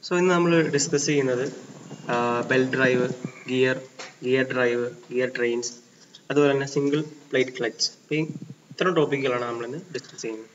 So ഇന്ന് നമ്മൾ discuss ചെയ്യുന്നത് belt drive gear gear drive gear trains അതുപോലെ തന്നെ സിംഗിൾ പ്ലേറ്റ് ക്ലച്ച് ഈ ഇത്തരം ടോപ്പിക്കുകളാണ് നമ്മൾ ഇന്ന് ഡിസ്കസ് ചെയ്യുന്നത്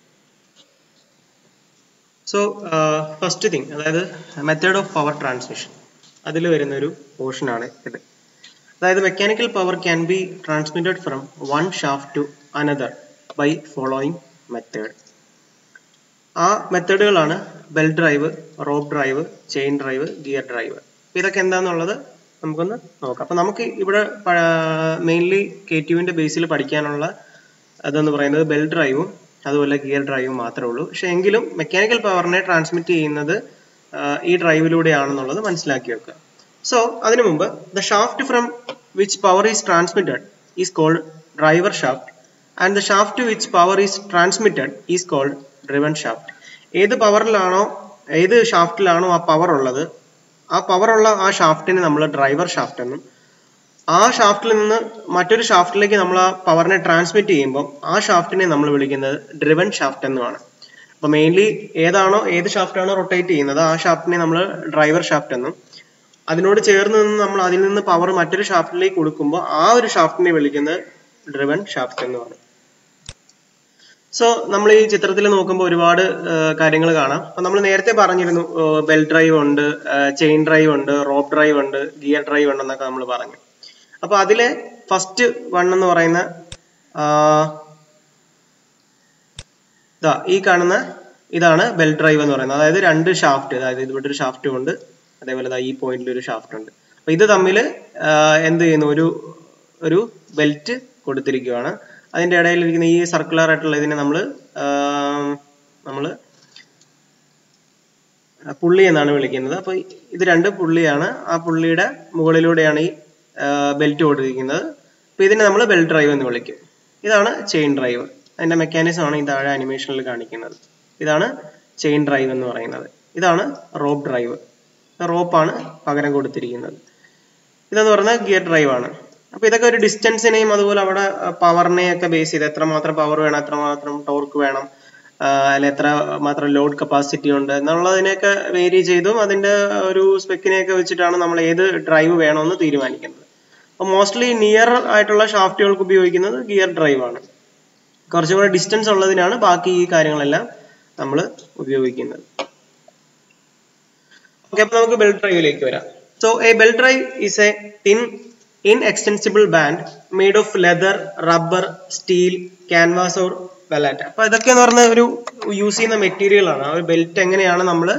സോ ഫസ്റ്റ് തിങ് അതായത് മെത്തേഡ് ഓഫ് പവർ ട്രാൻസ്മിഷൻ അതിൽ വരുന്ന ഒരു പോർഷനാണ് ഇത് അതായത് mechanical power can be transmitted from one shaft to another by following method ആ മെത്തേഡുകളാണ് belt drive rope drive chain drive gear drive ഇതൊക്കെ എന്താണെന്നുള്ളത് നമുക്കൊന്ന് നോക്കാം അപ്പൊ നമുക്ക് ഇവിടെ മെയിൻലി കെ ടുവിന്റെ ബേസിൽ പഠിക്കാനുള്ള അതെന്ന് പറയുന്നത് ബെൽറ്റ് ഡ്രൈവും അതുപോലെ ഗിയർ ഡ്രൈവും മാത്രമേ ഉള്ളൂ പക്ഷെ എങ്കിലും മെക്കാനിക്കൽ പവറിനെ ട്രാൻസ്മിറ്റ് ചെയ്യുന്നത് ഈ ഡ്രൈവിലൂടെയാണെന്നുള്ളത് മനസ്സിലാക്കി വെക്കുക സോ അതിനു മുമ്പ് the shaft from which power is transmitted is called driver shaft and the shaft which power is transmitted is called driven shaft ഏത് പവറിലാണോ ഏത് ഷാഫ്റ്റിലാണോ ആ പവർ ഉള്ളത് ആ പവർ ഉള്ള ആ ഷാഫ്റ്റിനെ നമ്മൾ ഡ്രൈവർ ഷാഫ്റ്റ് എന്നും ആ ഷാഫ്റ്റിൽ നിന്ന് മറ്റൊരു ഷാഫ്റ്റിലേക്ക് നമ്മൾ ആ പവറിനെ ട്രാൻസ്മിറ്റ് ചെയ്യുമ്പോൾ ആ ഷാഫ്റ്റിനെ നമ്മൾ വിളിക്കുന്നത് ഡ്രിവൺ ഷാഫ്റ്റ് എന്നുമാണ് അപ്പൊ മെയിൻലി ഏതാണോ ഏത് ഷാഫ്റ്റാണോ റൊട്ടേറ്റ് ചെയ്യുന്നത് ആ ഷാഫ്റ്റിനെ നമ്മൾ ഡ്രൈവർ ഷാഫ്റ്റ് എന്നും അതിനോട് ചേർന്ന് നിന്ന് നമ്മൾ അതിൽ നിന്ന് പവർ മറ്റൊരു ഷാഫ്റ്റിലേക്ക് കൊടുക്കുമ്പോൾ ആ ഒരു ഷാഫ്റ്റിനെ വിളിക്കുന്നത് ഡ്രിവൺ ഷാഫ്റ്റ് എന്നുമാണ് സോ നമ്മൾ ഈ ചിത്രത്തിൽ നോക്കുമ്പോൾ ഒരുപാട് കാര്യങ്ങൾ കാണാം അപ്പൊ നമ്മൾ നേരത്തെ പറഞ്ഞിരുന്നു ബെൽറ്റ് ഡ്രൈവ് ഉണ്ട് ചെയിൻ ഡ്രൈവ് ഉണ്ട് റോപ്പ് ഡ്രൈവ് ഉണ്ട് ഗിയർ ഡ്രൈവ് ഉണ്ട് എന്നൊക്കെ നമ്മൾ പറഞ്ഞു അപ്പൊ അതിലെ ഫസ്റ്റ് വൺ എന്ന് പറയുന്ന ഇതാ ഈ കാണുന്ന ഇതാണ് ബെൽറ്റ് ഡ്രൈവ് എന്ന് പറയുന്നത് അതായത് രണ്ട് ഷാഫ്റ്റ് അതായത് ഇവിടെ ഒരു ഷാഫ്റ്റ് ഉണ്ട് അതേപോലെ ഈ പോയിന്റിൽ ഒരു ഷാഫ്റ്റ് ഉണ്ട് അപ്പൊ ഇത് തമ്മിൽ എന്ത് ചെയ്യുന്നു ഒരു ഒരു ബെൽറ്റ് കൊടുത്തിരിക്കുകയാണ് അതിന്റെ ഇടയിൽ ഇരിക്കുന്ന ഈ സർക്കുലർ ആയിട്ടുള്ള ഇതിനെ നമ്മൾ നമ്മൾ പുള്ളി എന്നാണ് വിളിക്കുന്നത് അപ്പൊ ഇത് രണ്ട് പുള്ളിയാണ് ആ പുള്ളിയുടെ മുകളിലൂടെയാണ് ഈ ബെൽറ്റ് കൊടുത്തിരിക്കുന്നത് അപ്പൊ ഇതിനെ നമ്മൾ ബെൽറ്റ് ഡ്രൈവ് എന്ന് വിളിക്കും ഇതാണ് ചെയിൻ ഡ്രൈവ് അതിന്റെ മെക്കാനിസം ആണ് ഈ താഴെ അനിമേഷനിൽ കാണിക്കുന്നത് ഇതാണ് ചെയിൻ ഡ്രൈവ് എന്ന് പറയുന്നത് ഇതാണ് റോപ്പ് ഡ്രൈവ് റോപ്പാണ് പകരം കൊടുത്തിരിക്കുന്നത് ഇതെന്ന് പറയുന്നത് ഗിയർ ഡ്രൈവ് ആണ് അപ്പൊ ഇതൊക്കെ ഒരു ഡിസ്റ്റൻസിനെയും അതുപോലെ അവിടെ പവറിനെയും ഒക്കെ ബേസ് ചെയ്ത് എത്രമാത്രം പവർ വേണം എത്രമാത്രം ടോർക്ക് വേണം അല്ലെ എത്ര മാത്രം ലോഡ് കപ്പാസിറ്റി ഉണ്ട് എന്നുള്ളതിനെയൊക്കെ വേരി ചെയ്തും അതിന്റെ ഒരു സ്പെക്കിനെയൊക്കെ വെച്ചിട്ടാണ് നമ്മൾ ഏത് ഡ്രൈവ് വേണമെന്ന് തീരുമാനിക്കുന്നത് അപ്പൊ മോസ്റ്റ്ലി നിയർ ആയിട്ടുള്ള ഷാഫ്റ്റുകൾക്ക് ഉപയോഗിക്കുന്നത് ഗിയർ ഡ്രൈവ് ആണ് കുറച്ചും കൂടെ ഡിസ്റ്റൻസ് ഉള്ളതിനാണ് ബാക്കി ഈ കാര്യങ്ങളെല്ലാം നമ്മൾ ഉപയോഗിക്കുന്നത് ഓക്കെ അപ്പൊ നമുക്ക് ബെൽറ്റ് ഡ്രൈവിലേക്ക് വരാം so a belt drive is a thin inextensible band made of leather rubber steel canvas or balata അപ്പൊ ഇതൊക്കെ എന്ന് പറഞ്ഞ ഒരു യൂസ് ചെയ്യുന്ന മെറ്റീരിയൽ ആണ് ഒരു ബെൽറ്റ് എങ്ങനെയാണ് നമ്മൾ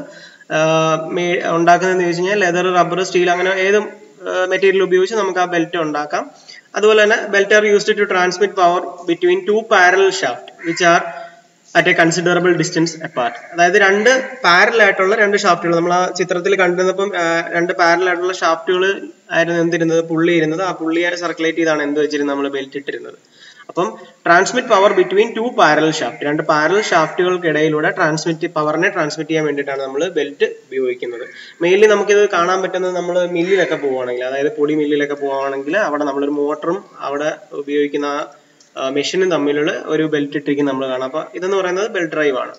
ഉണ്ടാക്കുന്നതെന്ന് ചോദിച്ചു കഴിഞ്ഞാൽ ലെതർ റബ്ബർ സ്റ്റീൽ അങ്ങനെ ഏത് മെറ്റീരിയൽ ഉപയോഗിച്ച് നമുക്ക് ആ ബെൽറ്റ് ഉണ്ടാക്കാം അതുപോലെ തന്നെ belt are used to transmit power between two parallel shaft which are at a considerable distance apart അതായത് രണ്ട് പാരൽ ആയിട്ടുള്ള രണ്ട് ഷാഫ്റ്റുകൾ നമ്മൾ ആ ചിത്രത്തിൽ കണ്ടിരുന്നപ്പം രണ്ട് പാരൽ ആയിട്ടുള്ള ഷാഫ്റ്റുകൾ ആയിരുന്നു എന്തിരുന്നത് പുള്ളി ഇരുന്നത് ആ പുള്ളിയെ സർക്കുലേറ്റ് ചെയ്താണ് എന്ത് വെച്ചിരുന്നത് നമ്മൾ ബെൽറ്റ് ഇട്ടിരുന്നത് അപ്പം transmit power between two parallel shaft രണ്ട് പാരൽ ഷാഫ്റ്റുകൾക്കിടയിലൂടെ ട്രാൻസ്മിറ്റ് പവറിനെ ട്രാൻസ്മിറ്റ് ചെയ്യാൻ വേണ്ടിയിട്ടാണ് നമ്മൾ ബെൽറ്റ് ഉപയോഗിക്കുന്നത് മെയിൻലി നമുക്കിത് കാണാൻ പറ്റുന്നത് നമ്മൾ മില്ലിലൊക്കെ പോവുകയാണെങ്കിൽ അതായത് പൊടി മില്ലിലൊക്കെ പോവുകയാണെങ്കിൽ അവിടെ നമ്മളൊരു മോട്ടറും അവിടെ ഉപയോഗിക്കുന്ന മെഷീനും തമ്മിലുള്ള ഒരു ബെൽറ്റ് ഇട്ടിരിക്കും നമ്മൾ കാണാം അപ്പൊ ഇതെന്ന് പറയുന്നത് ബെൽറ്റ് ഡ്രൈവ് ആണ്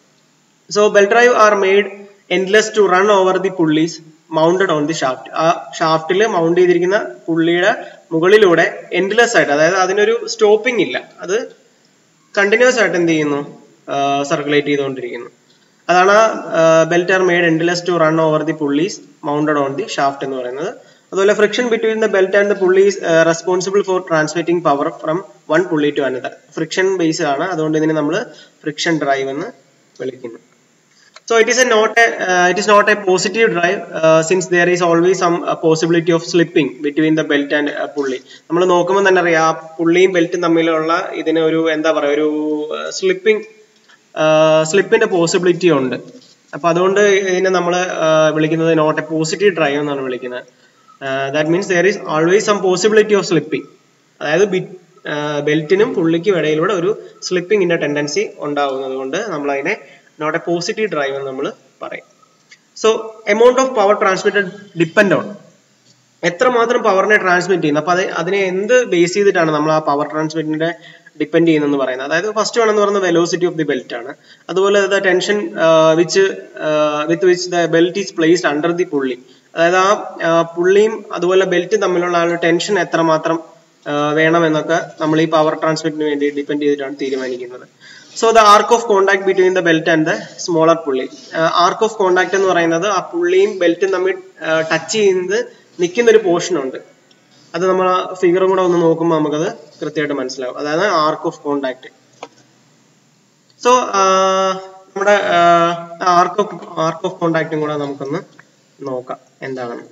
so belt drive are made endless to run over the pulleys mounted on the shaft ആ ഷാഫ്റ്റിൽ മൗണ്ട് ചെയ്തിരിക്കുന്ന പുള്ളിയുടെ മുകളിലൂടെ എൻഡ്ലെസ് ആയിട്ട് അതായത് അതിനൊരു സ്റ്റോപ്പിംഗ് ഇല്ല അത് കണ്ടിന്യൂസ് ആയിട്ട് എന്ത് ചെയ്യുന്നു സർക്കുലേറ്റ് ചെയ്തുകൊണ്ടിരിക്കുന്നു അതാണ് belt are made endless to run over the pulleys mounted on the shaft എന്ന് പറയുന്നത് അതുപോലെ friction between the belt and the pulley is responsible for transmitting power from one pulley to another friction base ആണ് അതുകൊണ്ട് ഇതിനെ നമ്മൾ friction drive എന്ന് വിളിക്കുന്നു so it is a not a it is not a positive drive since there is always some possibility of slipping between the belt and pulley നമ്മൾ നോക്കുമ്പോൾ തന്നെ അറിയാം ആ പുള്ളിയും ബെൽറ്റും തമ്മിലുള്ള ഇതിന് ഒരു എന്താ പറയുക ഒരു സ്ലിപ്പിംഗ് സ്ലിപ്പിന്റെ പോസിബിലിറ്റി ഉണ്ട് അപ്പൊ അതുകൊണ്ട് ഇതിനെ നമ്മൾ വിളിക്കുന്നത് നോട്ട് എ പോസിറ്റീവ് ഡ്രൈവ് എന്നാണ് വിളിക്കുന്നത് that means there is always some possibility of slipping അതായത് ബെൽറ്റിനും പുള്ളിക്കും ഇടയിലൂടെ ഒരു സ്ലിപ്പിങ്ങിന്റെ ടെൻഡൻസി ഉണ്ടാവുന്നത് കൊണ്ട് നമ്മൾ അതിനെ നോട്ട് എ പോസിറ്റീവ് ഡ്രൈവ് എന്ന് നമ്മൾ പറയും so amount of power transmitted depend on എത്രമാത്രം പവറിനെ ട്രാൻസ്മിറ്റ് ചെയ്യുന്നു അപ്പൊ അത് അതിനെ എന്ത് ബേസ് ചെയ്തിട്ടാണ് നമ്മൾ ആ പവർ ട്രാൻസ്മിറ്റിന്റെ ഡിപ്പെൻഡ് ചെയ്യുന്നെന്ന് പറയുന്നത് അതായത് ഫസ്റ്റ് വൺ എന്ന് പറയുന്നത് വെലോസിറ്റി ഓഫ് ദി ബെൽറ്റ് ആണ് അതുപോലെ the tension which with which the belt is placed under the pulley അതായത് ആ പുള്ളിയും അതുപോലെ ബെൽറ്റും തമ്മിലുള്ള ആ ഒരു ടെൻഷൻ എത്രമാത്രം വേണമെന്നൊക്കെ നമ്മൾ ഈ പവർ ട്രാൻസ്മിറ്റിന് വേണ്ടി ഡിപ്പെൻഡ് ചെയ്തിട്ടാണ് തീരുമാനിക്കുന്നത് so the arc of contact between the belt and the smaller pulley arc of contact എന്ന് പറയുന്നത് ആ പുള്ളിയും ബെൽറ്റും തമ്മിൽ ടച്ച് ചെയ്യുന്നത് നിൽക്കുന്ന ഒരു പോർഷൻ ഉണ്ട് അത് നമ്മൾ ആ ഫിഗറും കൂടെ ഒന്ന് നോക്കുമ്പോൾ നമുക്കത് കൃത്യമായിട്ട് മനസ്സിലാവും അതായത് ആർക്ക് ഓഫ് കോണ്ടാക്ട് സോ നമ്മുടെ ആർക്ക് ഓഫ് ആർക്ക് ഓഫ് കോണ്ടാക്റ്റും കൂടെ നമുക്കൊന്ന് നോക്കാം എന്താണെന്ന്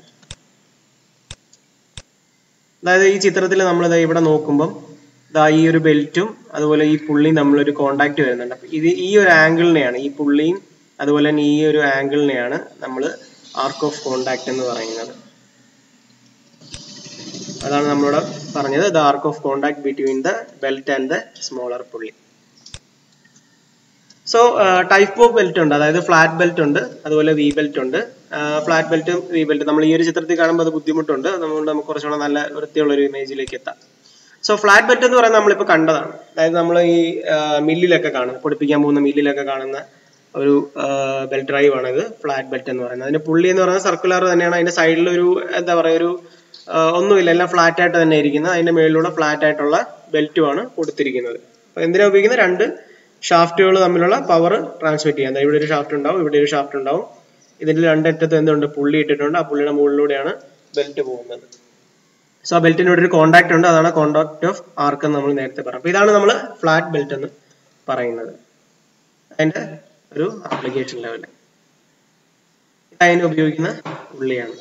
അതായത് ഈ ചിത്രത്തിൽ നമ്മൾ ഇവിടെ നോക്കുമ്പം ദാ ഈ ഒരു ബെൽറ്റും അതുപോലെ ഈ പുള്ളിയും തമ്മിലൊരു കോണ്ടാക്ട് വരുന്നുണ്ട് അപ്പൊ ഇത് ഈ ഒരു ആംഗിളിനെയാണ് ഈ പുള്ളിയും അതുപോലെ തന്നെ ഈ ഒരു ആംഗിളിനെയാണ് നമ്മൾ ആർക്ക് ഓഫ് കോണ്ടാക്ട് എന്ന് പറയുന്നത് അതാണ് നമ്മളിവിടെ പറഞ്ഞത് the arc of contact between the belt and the smaller pulley so type of belt ഉണ്ട് അതായത് ഫ്ലാറ്റ് ബെൽറ്റ് ഉണ്ട് അതുപോലെ വി ബെൽറ്റ് ഉണ്ട് ഫ്ലാറ്റ് ബെൽറ്റും വി ബെൽറ്റ് നമ്മൾ ഈ ഒരു ചിത്രത്തിൽ കാണുമ്പോൾ അത് ബുദ്ധിമുട്ടുണ്ട് അതുകൊണ്ട് നമുക്ക് കുറച്ചുകൂടെ നല്ല വൃത്തിയുള്ള ഒരു ഇമേജിലേക്ക് എത്താം സോ ഫ്ലാറ്റ് ബെൽറ്റ് എന്ന് പറയുന്നത് നമ്മളിപ്പോൾ കണ്ടതാണ് അതായത് നമ്മൾ ഈ മില്ലിലൊക്കെ കാണുന്ന പൊടിപ്പിക്കാൻ പോകുന്ന മില്ലിലൊക്കെ കാണുന്ന ഒരു ബെൽറ്റ് ഡ്രൈവ് ആണ് ഇത് ഫ്ലാറ്റ് ബെൽറ്റ് എന്ന് പറയുന്നത് അതിന്റെ പുള്ളി എന്ന് പറയുന്നത് സർക്കുലർ തന്നെയാണ് അതിന്റെ സൈഡിൽ ഒരു എന്താ പറയുക ഒരു ഒന്നുമില്ല എല്ലാം ഫ്ലാറ്റ് ആയിട്ട് തന്നെ ഇരിക്കുന്നത് അതിന്റെ മേളിലൂടെ ഫ്ലാറ്റ് ആയിട്ടുള്ള ബെൽറ്റുമാണ് കൊടുത്തിരിക്കുന്നത് അപ്പൊ എന്തിനാ ഉപയോഗിക്കുന്നത് രണ്ട് ഷാഫ്റ്റുകൾ തമ്മിലുള്ള പവർ ട്രാൻസ്മിറ്റ് ചെയ്യാൻ ഇവിടെ ഒരു ഷാഫ്റ്റ് ഉണ്ടാവും ഇവിടെ ഒരു ഷാഫ്റ്റ് ഉണ്ടാവും ഇതിന്റെ രണ്ടറ്റത്ത് എന്തുണ്ട് പുള്ളി ഇട്ടിട്ടുണ്ട് ആ പുള്ളിയുടെ മുകളിലൂടെയാണ് ബെൽറ്റ് പോകുന്നത് സോ ആ ബെൽറ്റിനോട് ഒരു കോണ്ടാക്ട് ഉണ്ട് അതാണ് കോണ്ടാക്ട് ഓഫ് ആർക്ക് എന്ന് നമ്മൾ നേരത്തെ പറഞ്ഞു അപ്പൊ ഇതാണ് നമ്മൾ ഫ്ലാറ്റ് ബെൽറ്റ് എന്ന് പറയുന്നത് അതിന്റെ ഒരു ആപ്ലിക്കേഷൻ ലെവൽ അതിന് ഉപയോഗിക്കുന്ന പുള്ളിയാണ്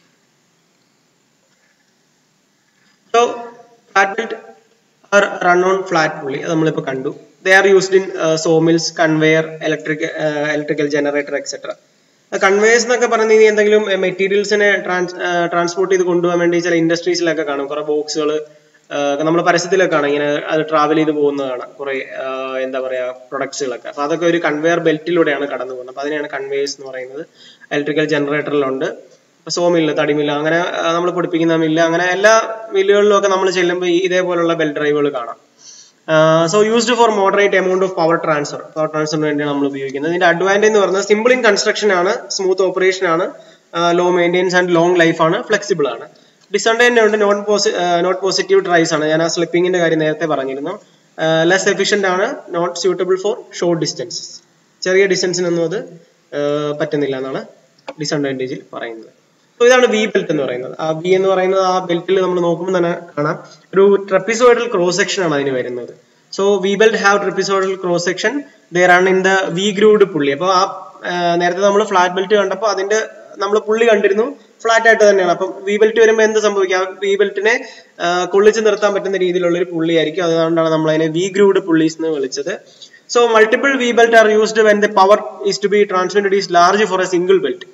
so flat belt are run on flat pulley അത് നമ്മളിപ്പോൾ കണ്ടു they are used in sawmills conveyor electric electrical generator etcetera conveyors എന്നൊക്കെ പറഞ്ഞു കഴിഞ്ഞാൽ എന്തെങ്കിലും മെറ്റീരിയൽസിനെ ട്രാൻസ് ട്രാൻസ്പോർട്ട് ചെയ്ത് കൊണ്ടുപോകാൻ വേണ്ടി ചില ഇൻഡസ്ട്രീസിലൊക്കെ കാണും കുറെ ബോക്സുകൾ നമ്മൾ പരസ്യത്തിലൊക്കെ കാണാം ഇങ്ങനെ അത് ട്രാവൽ ചെയ്ത് പോകുന്നത് കാണാം കുറെ എന്താ പറയാ പ്രൊഡക്ട്സുകളൊക്കെ അപ്പൊ അതൊക്കെ ഒരു കൺവെയർ ബെൽറ്റിലൂടെയാണ് കടന്നു പോകുന്നത് അപ്പൊ അതിനെയാണ് കൺവേഴ്സ് എന്ന് പറയുന്നത് ഇലക്ട്രിക്കൽ ജനറേറ്ററിലുണ്ട് സോ മില്ല് തടിമില്ല് അങ്ങനെ നമ്മൾ പൊടിപ്പിക്കുന്ന മില്ല് അങ്ങനെ എല്ലാ മില്ലുകളിലും ഒക്കെ നമ്മൾ ചെല്ലുമ്പോൾ ഇതേപോലുള്ള ബെൽറ്റ് ഡ്രൈവുകൾ കാണാം so used for moderate amount of power transfer power ട്രാൻസ്ഫറിന് വേണ്ടിയാണ് നമ്മൾ ഉപയോഗിക്കുന്നത് ഇതിന്റെ അഡ്വാൻറ്റേജ് എന്ന് പറയുന്നത് സിമ്പിൾ ഇൻ കൺസ്ട്രക്ഷൻ ആണ് സ്മൂത്ത് ഓപ്പറേഷൻ ആണ് low maintenance and long life ആണ് ഫ്ലെക്സിബിൾ ആണ് ഡിസഡ്വാൻറ്റേജ് ഉണ്ട് നോട്ട് പോസി നോട്ട് പോസിറ്റീവ് ട്രൈസ് ആണ് ഞാൻ ആ സ്ലിപ്പിങ്ങിന്റെ കാര്യം നേരത്തെ പറഞ്ഞിരുന്നു ലെസ് എഫിഷ്യന്റ് ആണ് not suitable for short distances ചെറിയ ഡിസ്റ്റൻസിനൊന്നും അത് പറ്റുന്നില്ല എന്നാണ് ഡിസഡ്വാൻറ്റേജിൽ പറയുന്നത് സോ ഇതാണ് വി ബെൽറ്റ് എന്ന് പറയുന്നത് ആ വി എന്ന് പറയുന്നത് ആ ബെൽറ്റിൽ നമ്മൾ നോക്കുമ്പോൾ തന്നെ കാണാം ഒരു ട്രപ്പിസോയിഡൽ ക്രോസ് സെക്ഷൻ ആണ് അതിന് വരുന്നത് so V belt have trapezoidal cross section there ആണ് in the V grooved pulley അപ്പോൾ ആ നേരത്തെ നമ്മൾ ഫ്ലാറ്റ് ബെൽറ്റ് കണ്ടപ്പോൾ അതിന്റെ നമ്മൾ പുള്ളി കണ്ടിരുന്നു ഫ്ലാറ്റ് ആയിട്ട് തന്നെയാണ് അപ്പം വി ബെൽറ്റ് വരുമ്പോൾ എന്ത് സംഭവിക്കാം വി ബെൽറ്റിനെ കൊള്ളിച്ച് നിർത്താൻ പറ്റുന്ന രീതിയിലുള്ള ഒരു പുള്ളിയായിരിക്കും അതുകൊണ്ടാണ് നമ്മൾ അതിനെ വി ഗ്രൂഡ് പുള്ളീസ് എന്ന് വിളിച്ചത് so multiple V belt are used when the power is to be transmitted is large for a single belt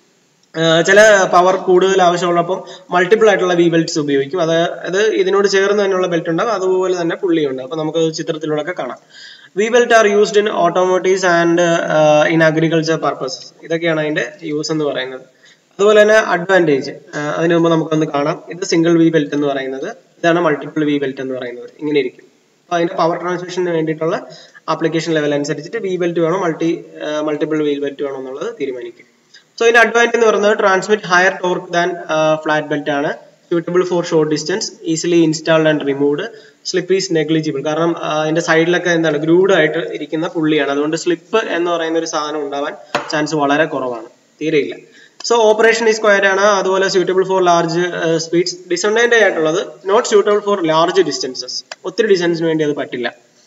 ചില പവർ കൂടുതൽ ആവശ്യമുള്ളപ്പം മൾട്ടിപ്പിൾ ആയിട്ടുള്ള വി ബെൽറ്റ്സ് ഉപയോഗിക്കും അത് അത് ഇതിനോട് ചേർന്ന് തന്നെയുള്ള ബെൽറ്റ് ഉണ്ടാവും അതുപോലെ തന്നെ പുള്ളിയുണ്ട് അപ്പൊ നമുക്ക് ചിത്രത്തിലൂടെ കാണാം V belt are used in automotives and in agriculture purpose ഇതൊക്കെയാണ് അതിന്റെ യൂസ് എന്ന് പറയുന്നത് അതുപോലെ തന്നെ അഡ്വാൻറ്റേജ് അതിന് മുമ്പ് നമുക്കൊന്ന് കാണാം ഇത് സിംഗിൾ വി ബെൽറ്റ് എന്ന് പറയുന്നത് ഇതാണ് മൾട്ടിപ്പിൾ വി ബെൽറ്റ് എന്ന് പറയുന്നത് ഇങ്ങനെ ഇരിക്കും അപ്പൊ അതിന്റെ പവർ ട്രാൻസ്മിഷന് വേണ്ടിയിട്ടുള്ള ആപ്ലിക്കേഷൻ ലെവൽ അനുസരിച്ചിട്ട് വി ബെൽറ്റ് വേണോ മൾട്ടി മൾട്ടിപ്പിൾ വി ബെൽറ്റ് വേണോ എന്നുള്ളത് തീരുമാനിക്കും സോ ഇതിന്റെ അഡ്വാൻറ്റേജ് എന്ന് പറയുന്നത് transmit higher torque than flat belt ആണ് suitable for short distance easily installed and removed slip is negligible കാരണം അതിന്റെ സൈഡിലൊക്കെ എന്താണ് ഗ്രൂഡ് ആയിട്ട് ഇരിക്കുന്ന പുള്ളിയാണ് അതുകൊണ്ട് സ്ലിപ്പ് എന്ന് പറയുന്ന ഒരു സാധനം ഉണ്ടാവാൻ ചാൻസ് വളരെ കുറവാണ് തീരെയില്ല സോ ഓപ്പറേഷൻ ഈസ് സ്ക്വയർ ആണ് അതുപോലെ suitable for large speeds disadvantage ആയിട്ടുള്ളത് not suitable for large distances ഒത്തിരി ഡിസ്റ്റൻസിന് വേണ്ടി അത് പറ്റില്ല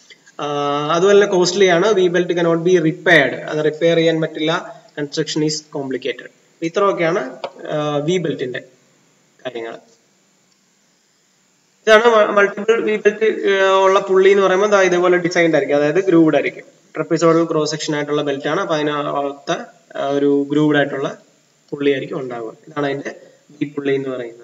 അതുപോലെ തന്നെ കോസ്റ്റ്ലി ആണ് V belt cannot be repaired അത് റിപ്പയർ ചെയ്യാൻ പറ്റില്ല കൺസ്ട്രക്ഷൻ ഈസ് കോംപ്ലിക്കേറ്റഡ് ഇത്രയൊക്കെയാണ് വി ബെൽറ്റിന്റെ കാര്യങ്ങൾ ഇതാണ് മൾട്ടിപ്പിൾ വി ബെൽറ്റ് ഉള്ള പുള്ളി എന്ന് പറയുമ്പോൾ ഇതേപോലെ ഡിസൈൻഡ് ആയിരിക്കും അതായത് ഗ്രൂവ്ഡ് ആയിരിക്കും ട്രപ്പിസോഡൽ ക്രോസ് സെക്ഷൻ ആയിട്ടുള്ള ബെൽറ്റ് ആണ് അപ്പൊ അതിനകത്ത് ഒരു ഗ്രൂവ്ഡ് ആയിട്ടുള്ള പുള്ളി ആയിരിക്കും ഉണ്ടാവുക ഇതാണ് അതിന്റെ വി പുള്ളി എന്ന് പറയുന്നത്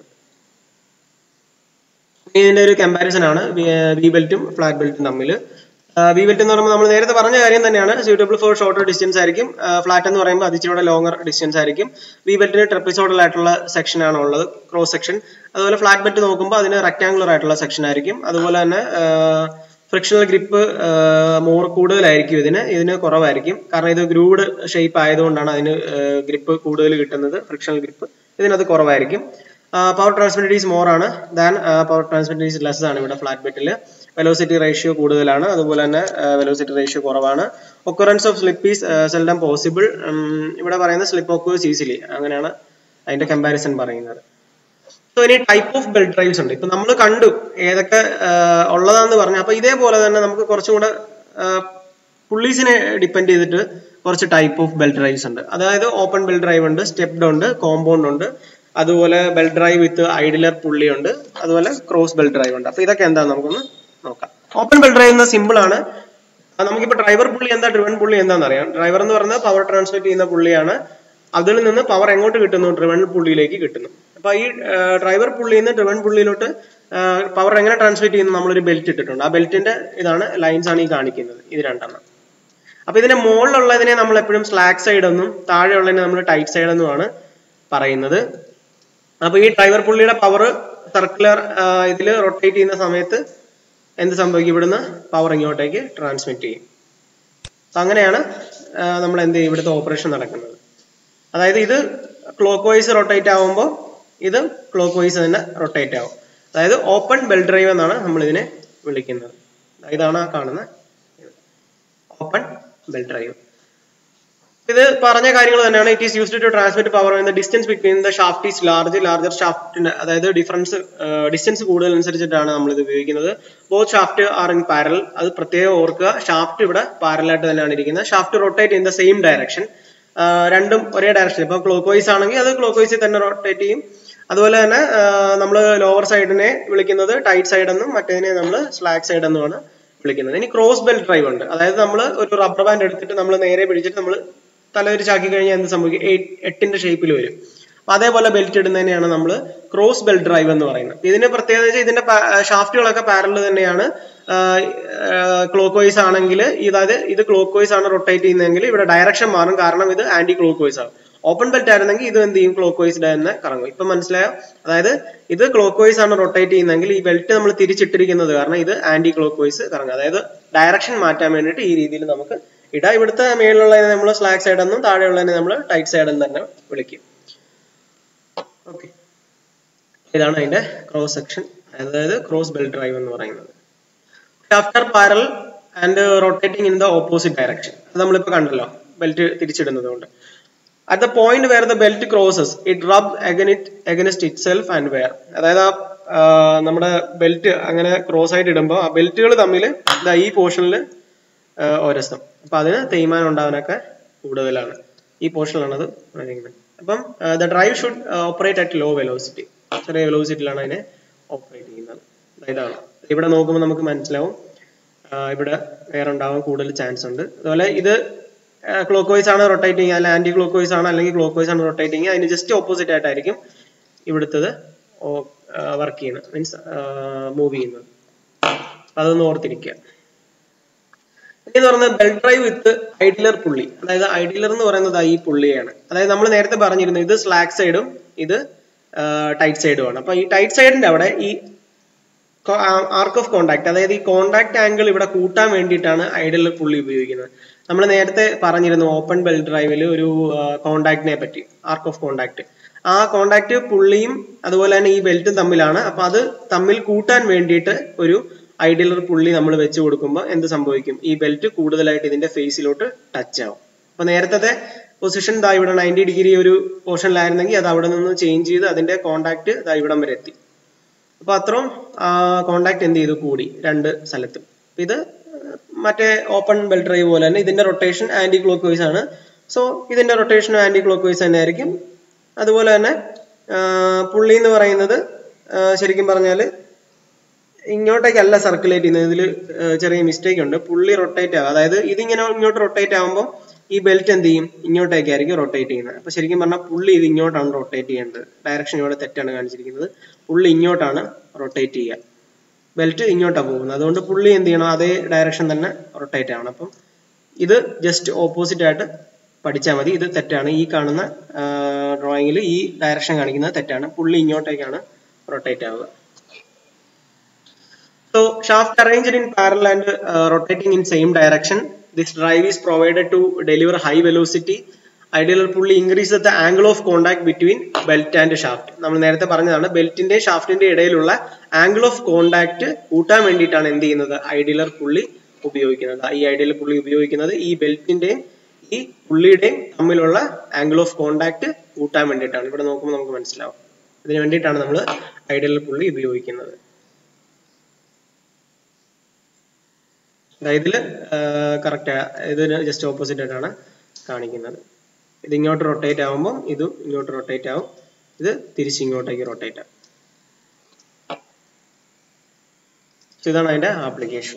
ഇതിന്റെ ഒരു കമ്പാരിസൺ ആണ് വി ബെൽറ്റും ഫ്ലാറ്റ് ബെൽറ്റും തമ്മിൽ വി ബെൽറ്റ് എന്ന് പറയുമ്പോൾ നമ്മൾ നേരത്തെ പറഞ്ഞ കാര്യം തന്നെയാണ് സ്യൂട്ടബിൾ ഫോർ ഷോർട്ടർ ഡിസ്റ്റൻസ് ആയിരിക്കും ഫ്ലാറ്റ് എന്ന് പറയുമ്പോൾ അതിച്ചിലൂടെ ലോങ്ങർ ഡിസ്റ്റൻസ് ആയിരിക്കും വി ബെൽറ്റിന് ട്രപ്പിസോഡൽ ആയിട്ടുള്ള സെക്ഷൻ ആണ് ഉള്ളത് ക്രോസ് സെക്ഷൻ അതുപോലെ ഫ്ലാറ്റ് ബെൽറ്റ് നോക്കുമ്പോൾ അതിന് റെക്ടാംഗുലർ ആയിട്ടുള്ള സെക്ഷൻ ആയിരിക്കും അതുപോലെ തന്നെ ഫ്രിക്ഷണൽ ഗ്രിപ്പ് മോർ കൂടുതലായിരിക്കും ഇതിന് ഇതിന് കുറവായിരിക്കും കാരണം ഇത് ഗ്രൂഡ് ഷേപ്പ് ആയതുകൊണ്ടാണ് അതിന് ഗ്രിപ്പ് കൂടുതൽ കിട്ടുന്നത് ഫ്രിക്ഷണൽ ഗ്രിപ്പ് ഇതിനത് കുറവായിരിക്കും പവർ ട്രാൻസ്മിറ്റ് ഈസ് മോർ ആണ് than power transmit is less ആണ് ഇവിടെ ഫ്ലാറ്റ് ബെറ്റിൽ വെലോസിറ്റി റേഷ്യോ കൂടുതലാണ് അതുപോലെ തന്നെ വെലോസിറ്റി റേഷ്യോ കുറവാണ് occurrence of slip is seldom possible ഇവിടെ പറയുന്നത് സ്ലിപ്പ് ഓക്കേഴ്സ് ഈസിലി അങ്ങനെയാണ് അതിന്റെ കമ്പാരിസൺ പറയുന്നത് സോ ഇനി ടൈപ്പ് ഓഫ് ബെൽറ്റ് ഡ്രൈവ്സ് ഉണ്ട് ഇപ്പൊ നമ്മൾ കണ്ടു ഏതൊക്കെ ഉള്ളതാന്ന് പറഞ്ഞു അപ്പൊ ഇതേപോലെ തന്നെ നമുക്ക് കുറച്ചും കൂടെ പുള്ളീസിനെ ഡിപ്പെൻഡ് ചെയ്തിട്ട് കുറച്ച് ടൈപ്പ് ഓഫ് ബെൽറ്റ് ഡ്രൈവ്സ് ഉണ്ട് അതായത് ഓപ്പൺ ബെൽറ്റ് ഡ്രൈവ് ഉണ്ട് സ്റ്റെപ്ഡ് ഉണ്ട് കോമ്പൗണ്ട് ഉണ്ട് അതുപോലെ ബെൽറ്റ് ഡ്രൈവ് വിത്ത് ഐഡിലർ പുള്ളി ഉണ്ട് അതുപോലെ ക്രോസ് ബെൽറ്റ് ഡ്രൈവ് ഉണ്ട് അപ്പൊ ഇതൊക്കെ എന്താ നമുക്കൊന്ന് നോക്കാം ഓപ്പൺ ബെൽറ്റ് ഡ്രൈവ് എന്ന സിമ്പിൾ ആണ് നമുക്കിപ്പോ ഡ്രൈവർ പുള്ളി എന്താ ഡ്രിവൺ പുള്ളി എന്താണെന്ന് അറിയാം ഡ്രൈവർ എന്ന് പറയുന്നത് പവർ ട്രാൻസ്മിറ്റ് ചെയ്യുന്ന പുള്ളിയാണ് അതിൽ നിന്ന് പവർ എങ്ങോട്ട് കിട്ടുന്നു ഡ്രിവൺ പുള്ളിയിലേക്ക് കിട്ടുന്നു അപ്പൊ ഈ ഡ്രൈവർ പുള്ളിയിൽ നിന്ന് ഡ്രിവൺ പുള്ളിയിലോട്ട് പവർ എങ്ങനെ ട്രാൻസ്മിറ്റ് ചെയ്യുന്നു നമ്മളൊരു ബെൽറ്റ് ഇട്ടിട്ടുണ്ട് ആ ബെൽറ്റിന്റെ ഇതാണ് ലൈൻസ് ആണ് ഈ കാണിക്കുന്നത് ഇത് രണ്ടെണ്ണം അപ്പൊ ഇതിന്റെ മുകളിലുള്ളതിനെ നമ്മൾ എപ്പോഴും സ്ലാക്ക് സൈഡ് എന്നും താഴെയുള്ളതിനെ നമ്മൾ ടൈറ്റ് സൈഡ് എന്നുമാണ് പറയുന്നത് അപ്പൊ ഈ ഡ്രൈവർ പുള്ളിയുടെ പവർ സർക്കുലർ ഇതിൽ റൊട്ടേറ്റ് ചെയ്യുന്ന സമയത്ത് എന്ത് സംഭവിക്കും ഇവിടുന്ന് പവർ ഇങ്ങോട്ടേക്ക് ട്രാൻസ്മിറ്റ് ചെയ്യും അങ്ങനെയാണ് നമ്മൾ എന്ത് ചെയ്യും ഇവിടുത്തെ ഓപ്പറേഷൻ നടക്കുന്നത് അതായത് ഇത് ക്ലോക്ക് വൈസ് റൊട്ടേറ്റ് ആവുമ്പോൾ ഇത് ക്ലോക്ക് വൈസ് തന്നെ റൊട്ടേറ്റ് ആവും അതായത് ഓപ്പൺ ബെൽ ഡ്രൈവ് എന്നാണ് നമ്മൾ ഇതിനെ വിളിക്കുന്നത് ഇതാണ് ആ കാണുന്ന ഓപ്പൺ ബെൽ ഡ്രൈവ് ഇത് പറഞ്ഞ കാര്യങ്ങൾ തന്നെയാണ് it is used to transmit power in the distance between the shaft is large larger ഷാഫ്റ്റിന് അതായത് ഡിഫറൻസ് ഡിസ്റ്റൻസ് കൂടുതൽ അനുസരിച്ചിട്ടാണ് നമ്മൾ ഇത് ഉപയോഗിക്കുന്നത് both shaft are in parallel അത് പ്രത്യേകം ഓർക്കുക ഷാഫ്റ്റ് ഇവിടെ പാരലായിട്ട് തന്നെയാണ് ഇരിക്കുന്നത് shaft rotate in the same direction രണ്ടും ഒരേ ഡയറക്ഷൻ ഇപ്പൊ ക്ലോക്ക് വൈസ് ആണെങ്കിൽ അത് ക്ലോക്ക് വൈസിൽ തന്നെ റൊട്ടേറ്റ് ചെയ്യും അതുപോലെ തന്നെ നമ്മൾ ലോവർ സൈഡിനെ വിളിക്കുന്നത് ടൈറ്റ് സൈഡ് എന്നും മറ്റേതിനെ നമ്മൾ സ്ലാക്ക് സൈഡ് എന്നുമാണ് വിളിക്കുന്നത് ഇനി ക്രോസ് ബെൽറ്റ് ഡ്രൈവ് ഉണ്ട് അതായത് നമ്മൾ ഒരു റബ്ബർ ബാൻഡ് എടുത്തിട്ട് നമ്മൾ നേരെ പിടിച്ചിട്ട് നമ്മൾ തലവരിച്ചാക്കി കഴിഞ്ഞാൽ എന്ത് സംഭവിക്കും എട്ടിന്റെ ഷേപ്പിൽ വരും അപ്പൊ അതേപോലെ ബെൽറ്റ് ഇടുന്നതിനെയാണ് നമ്മൾ ക്രോസ് ബെൽറ്റ് ഡ്രൈവ് എന്ന് പറയുന്നത് ഇതിന്റെ പ്രത്യേകത വെച്ചാൽ ഇതിന്റെ ഷാഫ്റ്റുകളൊക്കെ പാരൽ തന്നെയാണ് ക്ലോക്ക് വൈസ് ആണെങ്കിൽ ഇതായത് ഇത് ക്ലോക്ക് വൈസ് ആണ് റൊട്ടേറ്റ് ചെയ്യുന്നതെങ്കിൽ ഇവിടെ ഡയറക്ഷൻ മാറും കാരണം ഇത് ആന്റി ക്ലോക്ക് വൈസ് ആകും ഓപ്പൺ ബെൽറ്റ് ആയിരുന്നെങ്കിൽ ഇത് എന്ത് ചെയ്യും ക്ലോക്ക് വൈസ് തന്നെ കറങ്ങും ഇപ്പൊ മനസ്സിലായോ അതായത് ഇത് ക്ലോക്ക് വൈസ് ആണ് റൊട്ടേറ്റ് ചെയ്യുന്നതെങ്കിൽ ഈ ബെൽറ്റ് നമ്മൾ തിരിച്ചിട്ടിരിക്കുന്നത് കാരണം ഇത് ആന്റി ക്ലോക്ക് വൈസ് കറങ്ങും അതായത് ഡയറക്ഷൻ മാറ്റാൻ വേണ്ടിയിട്ട് ഈ രീതിയിൽ നമുക്ക് ഇടാം ഇവിടുത്തെ മേളിലുള്ളതിനെ നമ്മൾ സ്ലാക്ക് സൈഡ് എന്നും താഴെയുള്ളതിനെ നമ്മൾ ടൈറ്റ് സൈഡ് എന്ന് തന്നെ വിളിക്കും ഓക്കെ ഇതാണ് അതിന്റെ ക്രോസ് സെക്ഷൻ അതായത് ക്രോസ് ബെൽറ്റ് ഡ്രൈവ് എന്ന് പറയുന്നത് after parallel and rotating in the opposite direction അത് നമ്മളിപ്പോ കണ്ടല്ലോ ബെൽറ്റ് തിരിച്ചിടുന്നത് കൊണ്ട് at the point where the belt crosses it rub against against itself and wear അതായത് ആ നമ്മുടെ ബെൽറ്റ് അങ്ങനെ ക്രോസ് ആയിട്ട് ഇടുമ്പോൾ ആ ബെൽറ്റുകൾ തമ്മിൽ ഈ പോർഷനിൽ ഒരസം അപ്പൊ അതിന് തേയ്മാനം ഉണ്ടാവാനൊക്കെ കൂടുതലാണ് ഈ പോർഷനിലാണ് അത് പറയുന്നത് അപ്പം the drive should operate at low velocity ചെറിയ വെലോസിറ്റിയിലാണ് അതിനെ ഓപ്പറേറ്റ് ചെയ്യുന്നത് ഇതാണ് ഇവിടെ നോക്കുമ്പോൾ നമുക്ക് മനസ്സിലാവും ഇവിടെ വേറെ ഉണ്ടാവാൻ കൂടുതൽ ചാൻസ് ഉണ്ട് അതുപോലെ ഇത് ക്ലോക്ക് വൈസ് ആണ് റൊട്ടേറ്റ് ചെയ്യുക അല്ലെങ്കിൽ ആന്റി ക്ലോക്ക് വൈസ് ആണ് അല്ലെങ്കിൽ ക്ലോക്ക് വൈസ് ആണ് റൊട്ടേറ്റ് ചെയ്യുക അതിന് ജസ്റ്റ് ഓപ്പോസിറ്റ് ആയിട്ടായിരിക്കും ഇവിടുത്തത് വർക്ക് ചെയ്യുന്നത് മീൻസ് മൂവ് ചെയ്യുന്നത് അതൊന്ന് ഓർത്തിരിക്കുക എന്ന് പറയുന്നത് ബെൽറ്റ് ഡ്രൈവ് വിത്ത് ഐഡിലർ പുള്ളി അതായത് ഐഡിലർ എന്ന് പറയുന്നത് ഈ പുള്ളിയാണ് അതായത് നമ്മൾ നേരത്തെ പറഞ്ഞിരുന്നു ഇത് സ്ലാക്ക് സൈഡും ഇത് ടൈറ്റ് സൈഡും ആണ് അപ്പൊ ഈ ടൈറ്റ് സൈഡിന്റെ അവിടെ ഈ ആർക്ക് ഓഫ് കോണ്ടാക്ട് അതായത് ഈ കോണ്ടാക്ട് ആംഗിൾ ഇവിടെ കൂട്ടാൻ വേണ്ടിയിട്ടാണ് ഐഡിലർ പുള്ളി ഉപയോഗിക്കുന്നത് നമ്മൾ നേരത്തെ പറഞ്ഞിരുന്നു ഓപ്പൺ ബെൽറ്റ് ഡ്രൈവിൽ ഒരു കോണ്ടാക്ടിനെ പറ്റി ആർക്ക് ഓഫ് കോണ്ടാക്ട് ആ കോണ്ടാക്ട് പുള്ളിയും അതുപോലെ തന്നെ ഈ ബെൽറ്റും തമ്മിലാണ് അപ്പൊ അത് തമ്മിൽ കൂട്ടാൻ വേണ്ടിയിട്ട് ഒരു ഐഡിയലർ പുള്ളി നമ്മൾ വെച്ച് കൊടുക്കുമ്പോൾ എന്ത് സംഭവിക്കും ഈ ബെൽറ്റ് കൂടുതലായിട്ട് ഇതിന്റെ ഫേസിലോട്ട് ടച്ച് ആവും അപ്പൊ നേരത്തെ പൊസിഷൻ ദാ ഇവിടെ നയൻറ്റി ഡിഗ്രി ഒരു പോർഷനിലായിരുന്നെങ്കിൽ അത് അവിടെ നിന്ന് ചേഞ്ച് ചെയ്ത് അതിന്റെ കോണ്ടാക്ട് ദാ ഇവിടം വരെ എത്തി അപ്പൊ അത്രയും കോണ്ടാക്ട് എന്ത് ചെയ്തു കൂടി രണ്ട് സ്ഥലത്തും ഇത് മറ്റേ ഓപ്പൺ ബെൽറ്റ് ഡ്രൈവ് പോലെ തന്നെ ഇതിന്റെ റൊട്ടേഷൻ ആന്റി ക്ലോക്ക് വൈസ് ആണ് സോ ഇതിന്റെ റൊട്ടേഷനും ആന്റി ക്ലോക്ക് വൈസ് തന്നെ ആയിരിക്കും അതുപോലെ തന്നെ പുള്ളി എന്ന് പറയുന്നത് ശരിക്കും പറഞ്ഞാൽ ഇങ്ങോട്ടേക്കല്ല സർക്കുലേറ്റ് ചെയ്യുന്നത് ഇതിൽ ചെറിയ മിസ്റ്റേക്ക് ഉണ്ട് പുള്ളി റൊട്ടേറ്റ് ആവുക അതായത് ഇതിങ്ങനെ ഇങ്ങോട്ട് റൊട്ടേറ്റ് ആകുമ്പോൾ ഈ ബെൽറ്റ് എന്ത് ചെയ്യും ഇങ്ങോട്ടേക്കായിരിക്കും റൊട്ടേറ്റ് ചെയ്യുന്നത് അപ്പൊ ശരിക്കും പറഞ്ഞാൽ പുള്ളി ഇത് ഇങ്ങോട്ടാണ് റൊട്ടേറ്റ് ചെയ്യേണ്ടത് ഡയറക്ഷൻ ഇവിടെ തെറ്റാണ് കാണിച്ചിരിക്കുന്നത് പുള്ളി ഇങ്ങോട്ടാണ് റൊട്ടേറ്റ് ചെയ്യുക ബെൽറ്റ് ഇങ്ങോട്ടാണ് പോകുന്നത് അതുകൊണ്ട് പുള്ളി എന്ത് ചെയ്യണം അതേ ഡയറക്ഷൻ തന്നെ റൊട്ടേറ്റ് ആവണം അപ്പം ഇത് ജസ്റ്റ് ഓപ്പോസിറ്റ് ആയിട്ട് പഠിച്ചാൽ മതി ഇത് തെറ്റാണ് ഈ കാണുന്ന ഡ്രോയിങ്ങിൽ ഈ ഡയറക്ഷൻ കാണിക്കുന്നത് തെറ്റാണ് പുള്ളി ഇങ്ങോട്ടേക്കാണ് റൊട്ടേറ്റ് ആവുക So shaft arranged in parallel and uh, rotating in same direction. This drive is provided to deliver high velocity. Ideal pulley increases the angle of contact between belt and shaft. നമ്മൾ നേരത്തെ പറഞ്ഞതാണ് ബെൽറ്റിന്റെ ഷാഫ്റ്റിന്റെ ഇടയിലുള്ള angle of contact കൂട്ടാൻ വേണ്ടിയിട്ടാണ് എന്ത് ചെയ്യുന്നത് ഐഡിയലർ പുള്ളി ഉപയോഗിക്കുന്നത് ഈ ഐഡിയലർ പുള്ളി ഉപയോഗിക്കുന്നത് ഈ ബെൽറ്റിന്റെയും ഈ പുള്ളിയുടെയും തമ്മിലുള്ള ആംഗിൾ ഓഫ് കോണ്ടാക്ട് കൂട്ടാൻ വേണ്ടിയിട്ടാണ് ഇവിടെ നോക്കുമ്പോൾ നമുക്ക് മനസ്സിലാവും ഇതിന് വേണ്ടിയിട്ടാണ് നമ്മൾ ഐഡിയലർ പുള്ളി ഉപയോഗിക്കുന്നത് ഇതിൽ കറക്റ്റ് ഇതിന് ജസ്റ്റ് ഓപ്പോസിറ്റ് ആയിട്ടാണ് കാണിക്കുന്നത് ഇത് ഇങ്ങോട്ട് റൊട്ടേറ്റ് ആകുമ്പോൾ ഇതും ഇങ്ങോട്ട് റൊട്ടേറ്റ് ആവും ഇത് തിരിച്ച് ഇങ്ങോട്ടേക്ക് റൊട്ടേറ്റ് ആവും ഇതാണ് അതിന്റെ ആപ്ലിക്കേഷൻ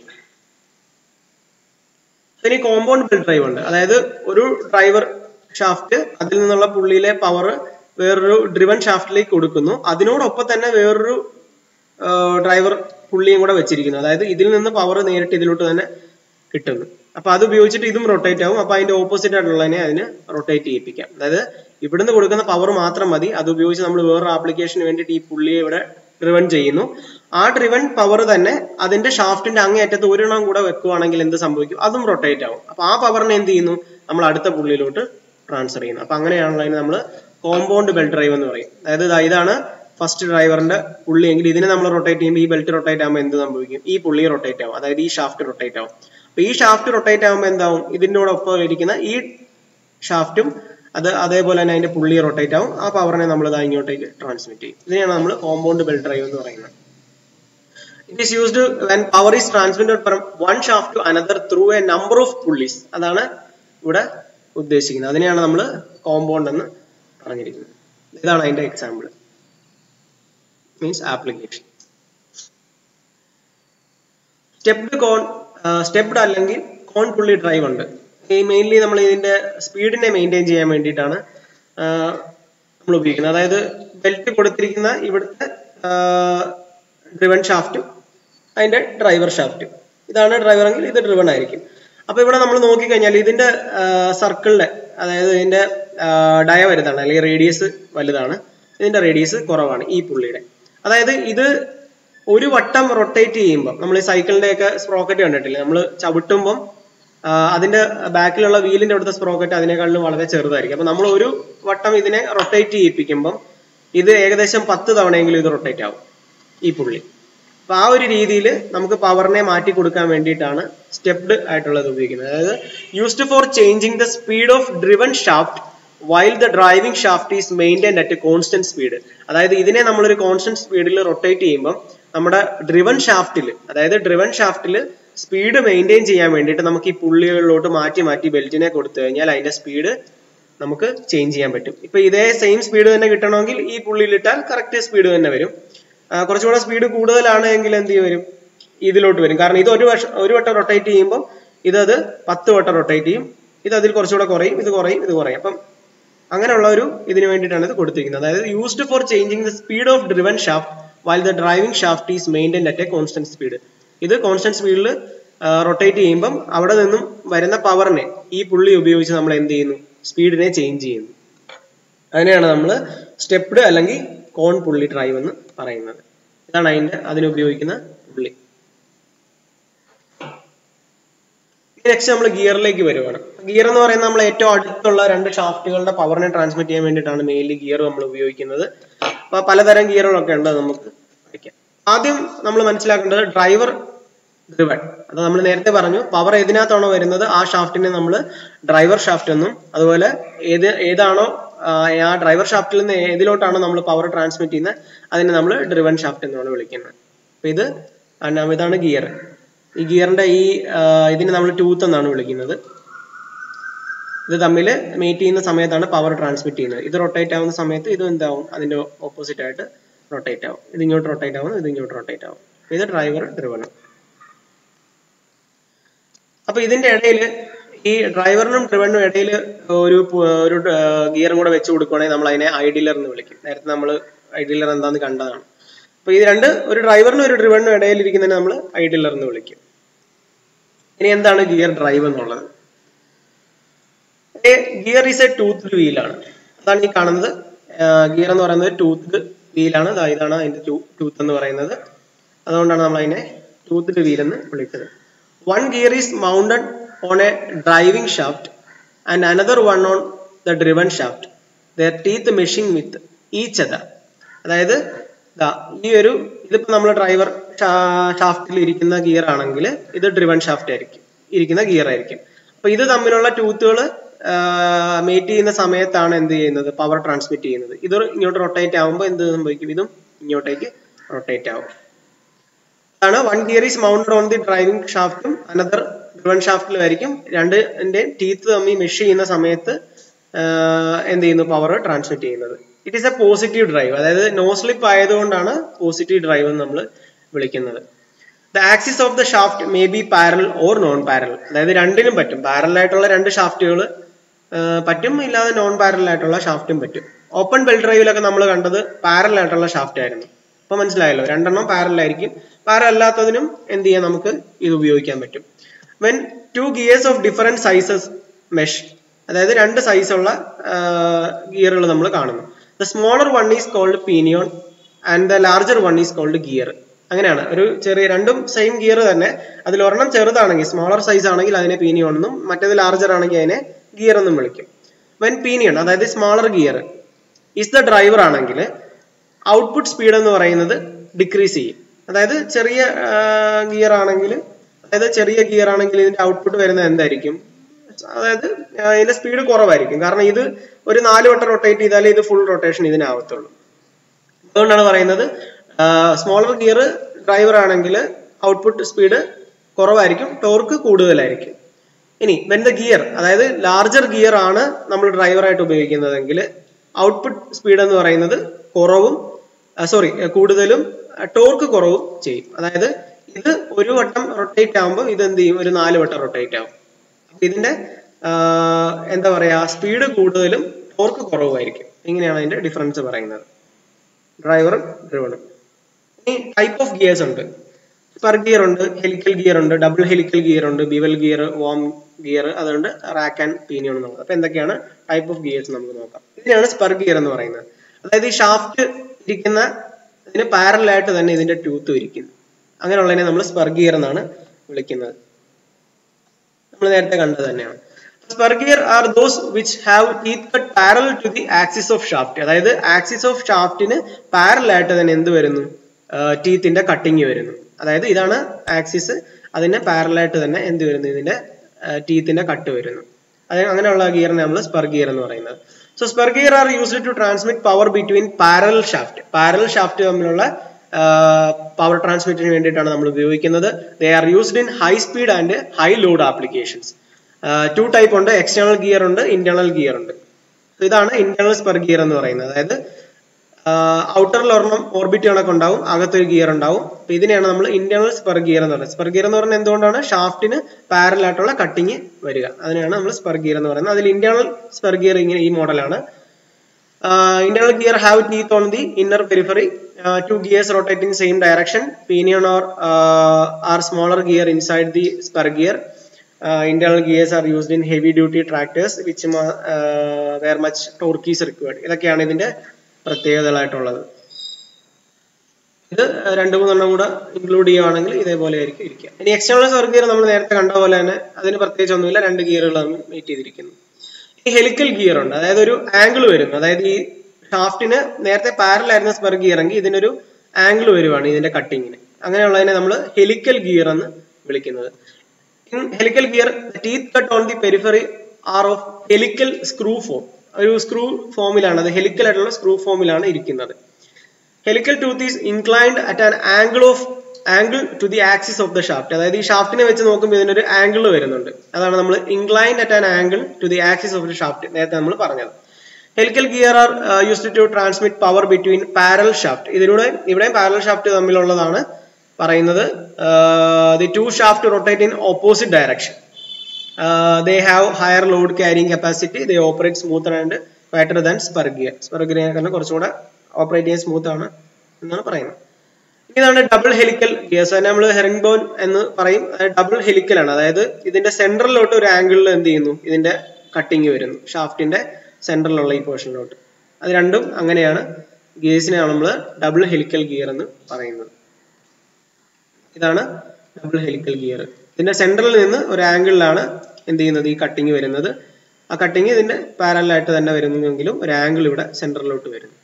ഇനി കോമ്പൗണ്ട് ബെൽറ്റ് ഡ്രൈവ് ഉണ്ട് അതായത് ഒരു ഡ്രൈവർ ഷാഫ്റ്റ് അതിൽ നിന്നുള്ള പുള്ളിയിലെ പവർ വേറൊരു ഡ്രിവൺ ഷാഫ്റ്റിലേക്ക് കൊടുക്കുന്നു അതിനോടൊപ്പം തന്നെ വേറൊരു ഡ്രൈവർ പുള്ളിയും കൂടെ വെച്ചിരിക്കുന്നു അതായത് ഇതിൽ നിന്ന് പവർ നേരിട്ട് ഇതിലോട്ട് തന്നെ കിട്ടുന്നു അപ്പൊ അത് ഉപയോഗിച്ചിട്ട് ഇതും റൊട്ടേറ്റ് ആവും അപ്പൊ അതിന്റെ ഓപ്പോസിറ്റ് ആയിട്ടുള്ളതിനെ അതിന് റൊട്ടേറ്റ് ചെയ്യിപ്പിക്കാം അതായത് ഇവിടുന്ന് കൊടുക്കുന്ന പവർ മാത്രം മതി അത് ഉപയോഗിച്ച് നമ്മൾ വേറൊരു ആപ്ലിക്കേഷന് വേണ്ടിയിട്ട് ഈ പുള്ളിയെ ഇവിടെ ഡ്രിവൺ ചെയ്യുന്നു ആ ഡ്രിവൺ പവർ തന്നെ അതിന്റെ ഷാഫ്റ്റിന്റെ അങ്ങേയറ്റത്ത് ഒരെണ്ണം കൂടെ വെക്കുവാണെങ്കിൽ എന്ത് സംഭവിക്കും അതും റൊട്ടേറ്റ് ആവും അപ്പൊ ആ പവറിനെ എന്ത് ചെയ്യുന്നു നമ്മൾ അടുത്ത പുള്ളിയിലോട്ട് ട്രാൻസ്ഫർ ചെയ്യുന്നു അപ്പൊ അങ്ങനെയാണല്ലോ അതിന് നമ്മൾ കോമ്പൗണ്ട് ബെൽറ്റ് ഡ്രൈവ് എന്ന് പറയും അതായത് ദാ ഇതാണ് ഫസ്റ്റ് ഡ്രൈവറിന്റെ പുള്ളി എങ്കിൽ ഇതിനെ നമ്മൾ റൊട്ടേറ്റ് ചെയ്യുമ്പോൾ ഈ ബെൽറ്റ് റൊട്ടേറ്റ് ആകുമ്പോൾ എന്ത് സംഭവിക്കും ഈ പുള്ളി റൊട്ടേറ്റ് ആവും അതായത് ഈ ഷാഫ്റ്റ് റൊട്ടേറ്റ് ആവും അപ്പൊ ഈ ഷാഫ്റ്റ് റൊട്ടേറ്റ് ആകുമ്പോൾ എന്താവും ഇതിനോടൊപ്പം ഇരിക്കുന്ന ഈ ഷാഫ്റ്റും അത് അതേപോലെ തന്നെ അതിന്റെ പുള്ളി റൊട്ടേറ്റ് ആവും ആ പവറിനെ നമ്മൾ ഇതാ ഇങ്ങോട്ടേക്ക് ട്രാൻസ്മിറ്റ് ചെയ്യും ഇതിനെയാണ് നമ്മൾ കോമ്പൗണ്ട് ബെൽറ്റ് ഡ്രൈവ് എന്ന് പറയുന്നത് it is used when power is transmitted from one shaft to another through a number of pulleys അതാണ് ഇവിടെ ഉദ്ദേശിക്കുന്നത് അതിനെയാണ് നമ്മൾ കോമ്പൗണ്ട് എന്ന് പറഞ്ഞിരിക്കുന്നത് ഇതാണ് അതിന്റെ example means application stepped cone stepped അല്ലെങ്കിൽ കോൺ പുള്ളി ഡ്രൈവ് ഉണ്ട് ഈ മെയിൻലി നമ്മൾ ഇതിന്റെ സ്പീഡിനെ മെയിൻറ്റെയിൻ ചെയ്യാൻ വേണ്ടിയിട്ടാണ് നമ്മൾ ഉപയോഗിക്കുന്നത് അതായത് ബെൽറ്റ് കൊടുത്തിരിക്കുന്ന ഇവിടുത്തെ ഡ്രിവൺ ഷാഫ്റ്റും അതിന്റെ ഡ്രൈവർ ഷാഫ്റ്റും ഇതാണ് ഡ്രൈവർ എങ്കിൽ ഇത് ഡ്രിവൺ ആയിരിക്കും അപ്പൊ ഇവിടെ നമ്മൾ നോക്കിക്കഴിഞ്ഞാൽ ഇതിന്റെ സർക്കിളിന്റെ അതായത് ഇതിന്റെ ഡയ വലുതാണ് അല്ലെങ്കിൽ റേഡിയസ് വലുതാണ് ഇതിന്റെ റേഡിയസ് കുറവാണ് ഈ പുള്ളിയുടെ അതായത് ഇത് ഒരു വട്ടം റൊട്ടേറ്റ് ചെയ്യുമ്പോൾ നമ്മൾ ഈ സൈക്കിളിന്റെ ഒക്കെ സ്പ്രോക്കറ്റ് കണ്ടിട്ടില്ലേ നമ്മൾ ചവിട്ടുമ്പം അതിന്റെ ബാക്കിലുള്ള വീലിന്റെ അവിടുത്തെ സ്പ്രോക്കറ്റ് അതിനേക്കാളും വളരെ ചെറുതായിരിക്കും അപ്പൊ നമ്മൾ ഒരു വട്ടം ഇതിനെ റൊട്ടേറ്റ് ചെയ്യിപ്പിക്കുമ്പം ഇത് ഏകദേശം പത്ത് തവണയെങ്കിലും ഇത് റൊട്ടേറ്റ് ആവും ഈ പുള്ളി അപ്പൊ ആ ഒരു രീതിയിൽ നമുക്ക് പവറിനെ മാറ്റി കൊടുക്കാൻ വേണ്ടിയിട്ടാണ് സ്റ്റെപ്ഡ് ആയിട്ടുള്ളത് ഉപയോഗിക്കുന്നത് അതായത് used for changing the speed of driven shaft while the driving shaft is maintained at constant speed അതായത് ഇതിനെ നമ്മളൊരു കോൺസ്റ്റന്റ് സ്പീഡിൽ റൊട്ടേറ്റ് ചെയ്യുമ്പോൾ നമ്മുടെ ഡ്രിവൺ ഷാഫ്റ്റിൽ അതായത് ഡ്രിവൺ ഷാഫ്റ്റിൽ സ്പീഡ് മെയിൻറ്റെയിൻ ചെയ്യാൻ വേണ്ടിയിട്ട് നമുക്ക് ഈ പുള്ളികളിലോട്ട് മാറ്റി മാറ്റി ബെൽറ്റിനെ കൊടുത്തു കഴിഞ്ഞാൽ അതിന്റെ സ്പീഡ് നമുക്ക് ചേഞ്ച് ചെയ്യാൻ പറ്റും ഇപ്പൊ ഇതേ സെയിം സ്പീഡ് തന്നെ കിട്ടണമെങ്കിൽ ഈ പുള്ളിയിലിട്ടാൽ കറക്റ്റ് സ്പീഡ് തന്നെ വരും കുറച്ചുകൂടെ സ്പീഡ് കൂടുതലാണ് എങ്കിൽ എന്ത് വരും ഇതിലോട്ട് വരും കാരണം ഇത് ഒരു വർഷം ഒരു വട്ടം റൊട്ടേറ്റ് ചെയ്യുമ്പോൾ ഇതത് പത്ത് വട്ടം റൊട്ടേറ്റ് ചെയ്യും ഇത് അതിൽ കുറച്ചുകൂടെ കുറയും ഇത് കുറയും ഇത് കുറയും അപ്പം അങ്ങനെയുള്ള ഒരു ഇതിന് വേണ്ടിയിട്ടാണ് ഇത് കൊടുത്തിരിക്കുന്നത് അതായത് used for changing the speed of driven shaft while the driving shaft is maintained at a constant speed ഇത് കോൺസ്റ്റന്റ് സ്പീഡിൽ റൊട്ടേറ്റ് ചെയ്യുമ്പം അവിടെ നിന്നും വരുന്ന പവറിനെ ഈ പുള്ളി ഉപയോഗിച്ച് നമ്മൾ എന്ത് ചെയ്യുന്നു സ്പീഡിനെ ചേഞ്ച് ചെയ്യുന്നു അതിനെയാണ് നമ്മൾ സ്റ്റെപ്ഡ് അല്ലെങ്കിൽ കോൺ പുള്ളി ഡ്രൈവ് എന്ന് പറയുന്നത് ഇതാണ് അതിന്റെ അതിന് ഉപയോഗിക്കുന്ന പുള്ളി നെക്സ്റ്റ് നമ്മൾ ഗിയറിലേക്ക് വരുവാണ് ഗിയർ എന്ന് പറയുന്നത് നമ്മൾ ഏറ്റവും അടുത്തുള്ള രണ്ട് ഷാഫ്റ്റുകളുടെ പവറിനെ ട്രാൻസ്മിറ്റ് ചെയ്യാൻ വേണ്ടിയിട്ടാണ് മെയിൻലി ഗിയർ നമ്മൾ ഉപയോഗിക്കുന്നത് അപ്പൊ പലതരം ഗിയറുകളൊക്കെ ഉണ്ട് അത് നമുക്ക് പഠിക്കാം ആദ്യം നമ്മൾ മനസ്സിലാക്കേണ്ടത് ഡ്രൈവർ ഡ്രിവൺ അത് നമ്മൾ നേരത്തെ പറഞ്ഞു പവർ ഏതിനകത്താണോ വരുന്നത് ആ ഷാഫ്റ്റിനെ നമ്മൾ ഡ്രൈവർ ഷാഫ്റ്റ് എന്നും അതുപോലെ ഏത് ഏതാണോ ആ ഡ്രൈവർ ഷാഫ്റ്റിൽ നിന്ന് ഏതിലോട്ടാണോ നമ്മൾ പവർ ട്രാൻസ്മിറ്റ് ചെയ്യുന്നത് അതിനെ നമ്മൾ ഡ്രിവൺ ഷാഫ്റ്റ് എന്നാണ് വിളിക്കുന്നത് അപ്പൊ ഇത് ഇതാണ് ഗിയർ ഈ ഗിയറിന്റെ ഈ ഇതിനെ നമ്മൾ ടൂത്ത് എന്നാണ് വിളിക്കുന്നത് ഇത് തമ്മിൽ മീറ്റ് ചെയ്യുന്ന സമയത്താണ് പവർ ട്രാൻസ്മിറ്റ് ചെയ്യുന്നത് ഇത് റൊട്ടേറ്റ് ആവുന്ന സമയത്ത് ഇത് എന്താവും അതിന്റെ ഓപ്പോസിറ്റ് ആയിട്ട് റൊട്ടേറ്റ് ആവും ഇത് ഇങ്ങോട്ട് റൊട്ടേറ്റ് ആവും ഇത് ഇങ്ങോട്ട് റൊട്ടേറ്റ് ആവും ഇത് ഡ്രൈവർ ഡ്രിവണും അപ്പൊ ഇതിന്റെ ഇടയിൽ ഈ ഡ്രൈവറിനും ഡ്രിവണിനും ഇടയിൽ ഒരു ഒരു ഗിയറും കൂടെ വെച്ച് കൊടുക്കുകയാണെങ്കിൽ നമ്മൾ അതിനെ ഐഡിലർ എന്ന് വിളിക്കും നേരത്തെ നമ്മൾ ഐഡിലർ എന്താന്ന് കണ്ടതാണ് അപ്പൊ ഈ രണ്ട് ഒരു ഡ്രൈവറിനും ഒരു ഡ്രിവണിനും ഇടയിൽ ഇരിക്കുന്നതിനെ നമ്മൾ ഐഡിലർ എന്ന് വിളിക്കും ഇനി എന്താണ് ഗിയർ ഡ്രൈവ് എന്നുള്ളത് ഗിയർ ഈസ് എ ടൂത്ത് വീലാണ് അതാണ് ഈ കാണുന്നത് ഗിയർ എന്ന് പറയുന്നത് ടൂത്ത് വീലാണ് ഇതാണ് അതിന്റെ ടൂത്ത് എന്ന് പറയുന്നത് അതുകൊണ്ടാണ് നമ്മൾ അതിനെ ടൂത്ത്ഡ് വീൽ എന്ന് വിളിച്ചത് one gear is mounted on a driving shaft and another one on the driven shaft their teeth meshing with each other അതായത് ദാ ഈ ഒരു ഇതിപ്പോ നമ്മൾ ഡ്രൈവർ ഷാഫ്റ്റിൽ ഇരിക്കുന്ന ഗിയർ ആണെങ്കിൽ ഇത് ഡ്രിവൺ ഷാഫ്റ്റ് ആയിരിക്കും ഇരിക്കുന്ന ഗിയർ ആയിരിക്കും അപ്പൊ ഇത് തമ്മിലുള്ള ടൂത്തുകൾ മേറ്റ് ചെയ്യുന്ന സമയത്താണ് എന്ത് ചെയ്യുന്നത് പവർ ട്രാൻസ്മിറ്റ് ചെയ്യുന്നത് ഇത് ഇങ്ങോട്ട് റൊട്ടേറ്റ് ആകുമ്പോൾ എന്ത് സംഭവിക്കും ഇതും ഇങ്ങോട്ടേക്ക് റൊട്ടേറ്റ് ആവും ആണ് one gear is mounted on the driving ഷാഫ്റ്റും അനദർ ഡ്രിവൺ ഷാഫ്റ്റിലായിരിക്കും രണ്ടിന്റെ ടീത്ത് തമ്മിൽ മെഷ് ചെയ്യുന്ന സമയത്ത് ആഹ് എന്ത് ചെയ്യുന്നു പവർ ട്രാൻസ്മിറ്റ് ചെയ്യുന്നത് it is a positive drive അതായത് നോ സ്ലിപ്പ് ആയതുകൊണ്ടാണ് പോസിറ്റീവ് ഡ്രൈവ് എന്ന് നമ്മൾ വിളിക്കുന്നത് the axis of the shaft may be parallel or non parallel അതായത് രണ്ടിനും പറ്റും പാരൽ ആയിട്ടുള്ള രണ്ട് ഷാഫ്റ്റുകൾ പറ്റും ഇല്ലാതെ നോൺ പാരൽ ആയിട്ടുള്ള ഷാഫ്റ്റും പറ്റും ഓപ്പൺ ബെൽ ഡ്രൈവിലൊക്കെ നമ്മൾ കണ്ടത് പാരൽ ആയിട്ടുള്ള ഷാഫ്റ്റ് ആയിരുന്നു അപ്പൊ മനസ്സിലായല്ലോ രണ്ടെണ്ണം പാരൽ ആയിരിക്കും പാരൽ അല്ലാത്തതിനും എന്ത് ചെയ്യാം നമുക്ക് ഇത് ഉപയോഗിക്കാൻ പറ്റും when two gears of different sizes mesh അതായത് രണ്ട് സൈസുള്ള ഗിയറുകൾ നമ്മൾ കാണുന്നു the smaller one is called pinion and the larger one is called gear അങ്ങനെയാണ് ഒരു ചെറിയ രണ്ടും സെയിം ഗിയർ തന്നെ അതിൽ ഒരെണ്ണം ചെറുതാണെങ്കിൽ സ്മോളർ സൈസ് ആണെങ്കിൽ അതിനെ പീനിയോൺ എന്നും മറ്റേത് ലാർജർ ആണെങ്കിൽ അതിനെ ഗിയർ എന്നും വിളിക്കും വെൻ പീനിയൺ അതായത് smaller gear is the driver ആണെങ്കിൽ ഔട്ട്പുട്ട് സ്പീഡ് എന്ന് പറയുന്നത് ഡിക്രീസ് ചെയ്യും അതായത് ചെറിയ ഗിയർ ആണെങ്കിൽ അതായത് ചെറിയ ഗിയർ ആണെങ്കിൽ ഇതിന്റെ ഔട്ട്പുട്ട് വരുന്നത് എന്തായിരിക്കും അതായത് ആ, ഇതിന്റെ സ്പീഡ് കുറവായിരിക്കും കാരണം ഇത് ഒരു നാല് വട്ടം റൊട്ടേറ്റ് ചെയ്താലേ ഇത് ഫുൾ റൊട്ടേഷൻ ഇതിനാവത്തുള്ളൂ അതുകൊണ്ടാണ് പറയുന്നത് സ്മോളർ ഗിയർ ഡ്രൈവർ ആണെങ്കിൽ ഔട്ട്പുട്ട് സ്പീഡ് കുറവായിരിക്കും ടോർക്ക് കൂടുതലായിരിക്കും ഇനി വെൻ ദ ഗിയർ അതായത് ലാർജർ ഗിയർ ആണ് നമ്മൾ ഡ്രൈവറായിട്ട് ഉപയോഗിക്കുന്നതെങ്കിൽ ഔട്ട്പുട്ട് സ്പീഡ് എന്ന് പറയുന്നത് കുറവും സോറി കൂടുതലും ടോർക്ക് കുറവും ചെയ്യും അതായത് ഇത് ഒരു വട്ടം റൊട്ടേറ്റ് ആകുമ്പോൾ ഇത് എന്ത് ചെയ്യും ഒരു നാല് വട്ടം റൊട്ടേറ്റ് ആവും അപ്പൊ ഇതിന്റെ ആ, എന്താ പറയാ സ്പീഡ് കൂടുതലും ടോർക്ക് കുറവായിരിക്കും ഇങ്ങനെയാണ് അതിന്റെ ഡിഫറൻസ് പറയുന്നത് ഡ്രൈവറും ഡ്രിവണും ഇനി ടൈപ്പ് ഓഫ് ഗിയേഴ്സ് ഉണ്ട് സ്പർ ഗിയർ ഉണ്ട് ഹെലിക്കൽ ഗിയർ ഉണ്ട് ഡബിൾ ഹെലിക്കൽ ഗിയർ ഉണ്ട് ബിവൽ ഗിയർ വോം ഗിയർ അതുകൊണ്ട് റാക്ക് ആൻഡ് പീനിയോൺ എന്നുള്ളത് അപ്പൊ എന്തൊക്കെയാണ് ടൈപ്പ് ഓഫ് ഗിയേഴ്സ് നമുക്ക് നോക്കാം ഇതിനാണ് സ്പർ ഗിയർ എന്ന് പറയുന്നത് അതായത് ഈ ഷാഫ്റ്റ് ഇരിക്കുന്ന ഇതിന് പാരലൽ ആയിട്ട് തന്നെ ഇതിന്റെ ട്യൂത്തും ഇരിക്കുന്നു അങ്ങനെയുള്ളതിനെ നമ്മൾ സ്പർ ഗിയർ എന്നാണ് വിളിക്കുന്നത് നമ്മൾ നേരത്തെ കണ്ടത് തന്നെയാണ് spur gear are those which have teeth cut parallel to the axis of shaft അതായത് ആക്സിസ് ഓഫ് ഷാഫ്റ്റിന് പാരൽ ആയിട്ട് തന്നെ എന്ത് വരുന്നു ടീത്തിന്റെ കട്ടിങ് വരുന്നു അതായത് ഇതാണ് ആക്സിസ് അതിന് പാരൽ ആയിട്ട് തന്നെ എന്ത് വരുന്നു ഇതിന്റെ ടീത്തിന്റെ കട്ട് വരുന്നു അത് അങ്ങനെയുള്ള ഗിയറിനെ നമ്മൾ സ്പർ ഗിയർ എന്ന് പറയുന്നത് so spur gear are used to transmit power between parallel shaft parallel shaft തമ്മിലുള്ള പവർ ട്രാൻസ്മിറ്റിന് വേണ്ടിയിട്ടാണ് നമ്മൾ ഉപയോഗിക്കുന്നത് they are used in high speed and high load applications two type ഉണ്ട് എക്സ്റ്റേണൽ ഗിയർ ഉണ്ട് ഇന്റേണൽ ഗിയർ ഉണ്ട് So ഇതാണ് internal spur gear എന്ന് പറയുന്നത് അതായത് ഔട്ടറിൽ ഒരെണ്ണം ഓർബിറ്റ് കണക്ക് ഉണ്ടാവും അകത്തൊരു ഗിയർ ഉണ്ടാവും അപ്പൊ ഇതിനെയാണ് നമ്മൾ ഇന്റേണൽ സ്പർ ഗിയർ എന്ന് പറയുന്നത് സ്പർ ഗിയർ എന്ന് പറയുന്നത് എന്തുകൊണ്ടാണ് ഷാഫ്റ്റിന് പാരൽ ആയിട്ടുള്ള കട്ടിങ് വരിക അതിനെയാണ് നമ്മൾ സ്പർ ഗിയർ എന്ന് പറയുന്നത് അതിൽ ഇന്റേണൽ സ്പർ ഗിയർ ഇങ്ങനെ ഈ മോഡലാണ് uh, internal gear have teeth on the inner periphery uh, two gears rotate in same direction pinion or uh, are smaller gear inside the spur gear uh, internal gears are used in heavy duty tractors which ma- uh, where much torque is required ഇതൊക്കെയാണ് ഇതിന്റെ പ്രത്യേകതകളായിട്ടുള്ളത് ഇത് രണ്ട് മൂന്നെണ്ണം കൂടെ include ചെയ്യുവാണെങ്കിൽ ഇതേപോലെ ആയിരിക്കും ഇരിക്കുക ഇനി എക്സ്റ്റേണൽ സ്പർ ഗിയർ നമ്മൾ നേരത്തെ കണ്ട പോലെ തന്നെ അതിന് പ്രത്യേകിച്ച് ഒന്നുമില്ല രണ്ട് ഗിയറുകൾ തമ്മിൽ മീറ്റ് ചെയ്തിരിക്കുന്നു ഈ ഹെലിക്കൽ ഗിയർ ഉണ്ട് അതായത് ഒരു ആംഗിൾ വരും അതായത് ഈ ഷാഫ്റ്റിന് നേരത്തെ പാരൽ ആയിരുന്ന സ്പർ ഗിയർ എങ്കിൽ ഇതിനൊരു ആംഗിൾ വരുവാണ് ഇതിന്റെ കട്ടിങ്ങിന് അങ്ങനെയുള്ളതിനെ നമ്മൾ ഹെലിക്കൽ ഗിയർ എന്ന് വിളിക്കുന്നത് in helical gear teeth cut on the periphery are of helical screw form ഒരു സ്ക്രൂ ഫോമിലാണ് അത് ഹെലിക്കൽ ആയിട്ടുള്ള സ്ക്രൂ ഫോമിലാണ് ഇരിക്കുന്നത് helical tooth is inclined at an angle of angle to the axis of the shaft അതായത് ഈ ഷാഫ്റ്റിനെ വെച്ച് നോക്കുമ്പോൾ ഇതിനൊരു ആംഗിൾ വരുന്നുണ്ട് അതാണ് നമ്മൾ inclined at an angle to the axis of the shaft നേരത്തെ നമ്മൾ പറഞ്ഞത് helical gear are used to transmit power between parallel shaft ഇതിലൂടെ ഇവിടെയും പാരൽ ഷാഫ്റ്റ് തമ്മിലുള്ളതാണ് പറയുന്നത് the two shaft rotate in opposite direction they have higher load carrying capacity they operate smoother and better than spur gear spur ഗിയറിനെ കുറച്ചുകൂടെ operate ചെയ്യാൻ smooth ആണ് എന്നാണ് പറയുന്നത് ഇതാണ് ഡബിൾ ഹെലിക്കൽ ഗിയേഴ്സ് അതിനെ നമ്മൾ ഹെറിംഗ് ബോൺ എന്ന് പറയും ഡബിൾ ഹെലിക്കൽ ആണ് അതായത് ഇതിന്റെ സെൻട്രലിലോട്ട് ഒരു ആംഗിളിൽ എന്ത് ചെയ്യുന്നു ഇതിന്റെ കട്ടിങ് വരുന്നു ഷാഫ്റ്റിന്റെ സെൻട്രലിലുള്ള ഈ പോർഷനിലോട്ട് അത് രണ്ടും അങ്ങനെയാണ് ഗിയേഴ്സിനെയാണ് നമ്മൾ ഡബിൾ ഹെലിക്കൽ ഗിയർ എന്ന് പറയുന്നത് ഇതാണ് ഡബിൾ ഹെലിക്കൽ ഗിയർ ഇതിന്റെ സെൻട്രലിൽ നിന്ന് ഒരു ആംഗിളിലാണ് എന്ത് ചെയ്യുന്നത് ഈ കട്ടിങ് വരുന്നത് ആ കട്ടിങ് ഇതിന്റെ പാരലായിട്ട് തന്നെ വരുന്നെങ്കിലും ഒരു ആംഗിൾ ഇവിടെ സെൻട്രലിലോട്ട് വരുന്നു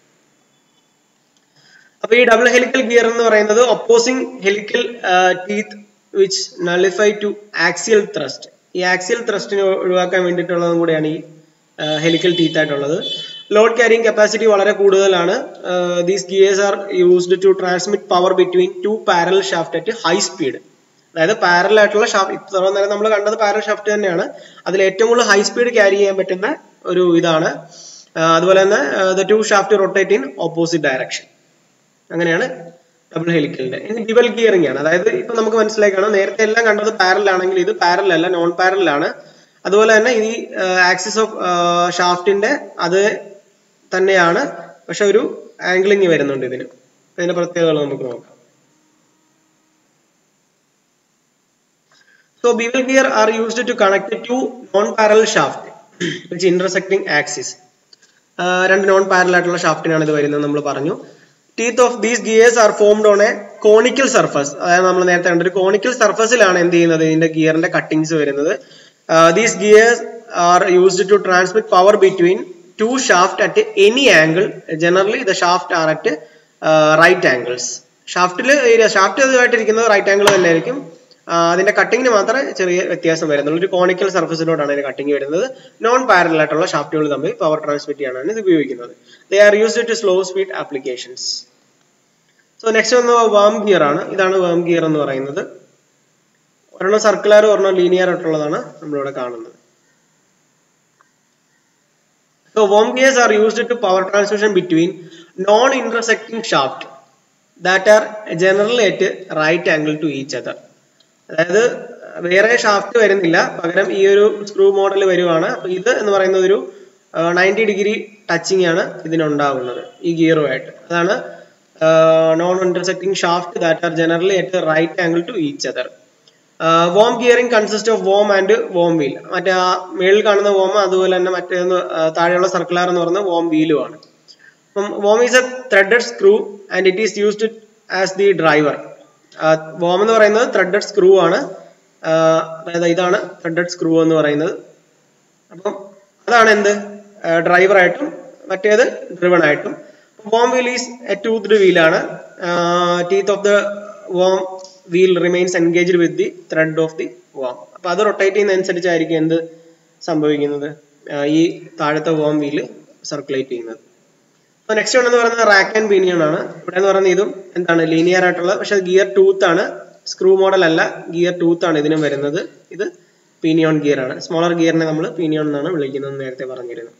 അപ്പൊ ഈ ഡബിൾ ഹെലിക്കൽ ഗിയർ എന്ന് പറയുന്നത് opposing helical teeth which nullify to axial thrust ഈ ആക്സിയൽ ത്രസ്റ്റിനെ ഒഴിവാക്കാൻ വേണ്ടിയിട്ടുള്ളതും കൂടെയാണ് ഈ ഹെലിക്കൽ ടീത്ത് ആയിട്ടുള്ളത് ലോഡ് ക്യാരിങ് കപ്പാസിറ്റി വളരെ കൂടുതലാണ് these gears are used to transmit power between two parallel shaft at high speed അതായത് പാരൽ ആയിട്ടുള്ള ഷാഫ്റ്റ് ഇത്ര നേരം നമ്മൾ കണ്ടത് പാരൽ ഷാഫ്റ്റ് തന്നെയാണ് അതിൽ ഏറ്റവും കൂടുതൽ ഹൈ സ്പീഡ് ക്യാരി ചെയ്യാൻ പറ്റുന്ന ഒരു ഇതാണ് അതുപോലെ തന്നെ the two shaft rotate in opposite direction അങ്ങനെയാണ് ഡബിൾ ഹെലിക്കലിന്റെ ഇനി ഡ്യുവൽ ഗിയറിംഗ് ആണ് അതായത് ഇപ്പൊ നമുക്ക് മനസ്സിലായി കാണാം നേരത്തെ എല്ലാം കണ്ടത് പാരൽ ആണെങ്കിൽ ഇത് പാരൽ അല്ല നോൺ പാരൽ ആണ് അതുപോലെ തന്നെ ഈ ആക്സിസ് ഓഫ് ഷാഫ്റ്റിന്റെ അത് തന്നെയാണ് പക്ഷെ ഒരു ആംഗിളിങ് വരുന്നുണ്ട് ഇതിന് അതിന്റെ പ്രത്യേകതകൾ നമുക്ക് നോക്കാം So bevel gear are used to connect two non-parallel shaft which intersecting axis. രണ്ട് നോൺ പാരൽ ആയിട്ടുള്ള ഷാഫ്റ്റിനാണ് ഇത് വരുന്നത് നമ്മൾ പറഞ്ഞു teeth of these gears are formed on a conical surface അതായത് നമ്മൾ നേരത്തെ കണ്ട ഒരു കോണിക്കൽ സർഫസിലാണ് എന്ത് ചെയ്യുന്നത് ഇതിന്റെ ഗിയറിന്റെ കട്ടിങ്സ് വരുന്നത് these gears are used to transmit power between two shaft at any angle generally the shaft are at right angles ഷാഫ്റ്റിൽ ഷാഫ്റ്റ് ഇതുമായിട്ടിരിക്കുന്നത് റൈറ്റ് ആംഗിൾ തന്നെ ആയിരിക്കും അതിന്റെ കട്ടിങ്ങിന് മാത്രമേ ചെറിയ വ്യത്യാസം വരുന്നുള്ളൂ ഒരു കോണിക്കൽ സർഫസിലോട്ടാണ് അതിന്റെ കട്ടിങ് വരുന്നത് നോൺ പാരലൽ ആയിട്ടുള്ള ഷാഫ്റ്റുകൾ തമ്മിൽ പവർ ട്രാൻസ്മിറ്റ് ചെയ്യാനാണ് ഇത് ഉപയോഗിക്കുന്നത് they are used to slow speed applications so next വന്ന വേം ഗിയർ ആണ് ഇതാണ് വേം ഗിയർ എന്ന് പറയുന്നത് ഒരെണ്ണം സർക്കുലർ ഒരെണ്ണം ലീനിയർ ആയിട്ടുള്ളതാണ് നമ്മളിവിടെ കാണുന്നത് so worm gears are used to power transmission between non intersecting shaft that are generally at right angle to each other അതായത് വേറെ ഷാഫ്റ്റ് വരുന്നില്ല പകരം ഈ ഒരു സ്ക്രൂ മോഡൽ വരുവാണ് അപ്പൊ ഇത് എന്ന് പറയുന്നത് ഒരു നയൻറ്റി ഡിഗ്രി ടച്ചിങ് ആണ് ഇതിനുണ്ടാകുന്നത് ഈ ഗിയറുമായിട്ട് അതാണ് non intersecting shaft that are generally at right angle to each other worm gearing consist of worm and worm wheel മറ്റേ ആ മേളിൽ കാണുന്ന വോം അതുപോലെ തന്നെ മറ്റേ താഴെയുള്ള സർക്കുലർ എന്ന് പറയുന്നത് വോം വീലുമാണ് അപ്പം warm is A threaded screw and it is used as the driver warm എന്ന് പറയുന്നത് ത്രെഡഡ് സ്ക്രൂ ആണ് അതായത് ഇതാണ് ത്രെഡഡ് സ്ക്രൂ എന്ന് പറയുന്നത് അപ്പം അതാണ് എന്ത് ഡ്രൈവർ ആയിട്ടും മറ്റേത് ഡ്രിവൺ ആയിട്ടും worm wheel is a toothed വീലാണ് teeth of the worm wheel remains engaged with the thread of the worm അപ്പൊ അത് റൊട്ടേറ്റ് ചെയ്യുന്നതനുസരിച്ചായിരിക്കും എന്ത് സംഭവിക്കുന്നത് ഈ താഴത്തെ വോം വീല് സർക്കുലേറ്റ് ചെയ്യുന്നത് അപ്പൊ നെക്സ്റ്റ് വൺ എന്ന് പറയുന്നത് റാക്ക് ആൻഡ് പീനിയൺ ആണ് ഇവിടെ എന്ന് പറയുന്നത് ഇതും എന്താണ് ലീനിയർ ആയിട്ടുള്ള പക്ഷെ ഗിയർ ടൂത്ത് ആണ് സ്ക്രൂ മോഡൽ അല്ല ഗിയർ ടൂത്ത് ആണ് ഇതിനും വരുന്നത് ഇത് പീനിയോൺ ഗിയർ ആണ് സ്മോളർ ഗിയറിനെ നമ്മൾ പീനിയോൺ എന്നാണ് വിളിക്കുന്നത് നേരത്തെ പറഞ്ഞിരുന്നു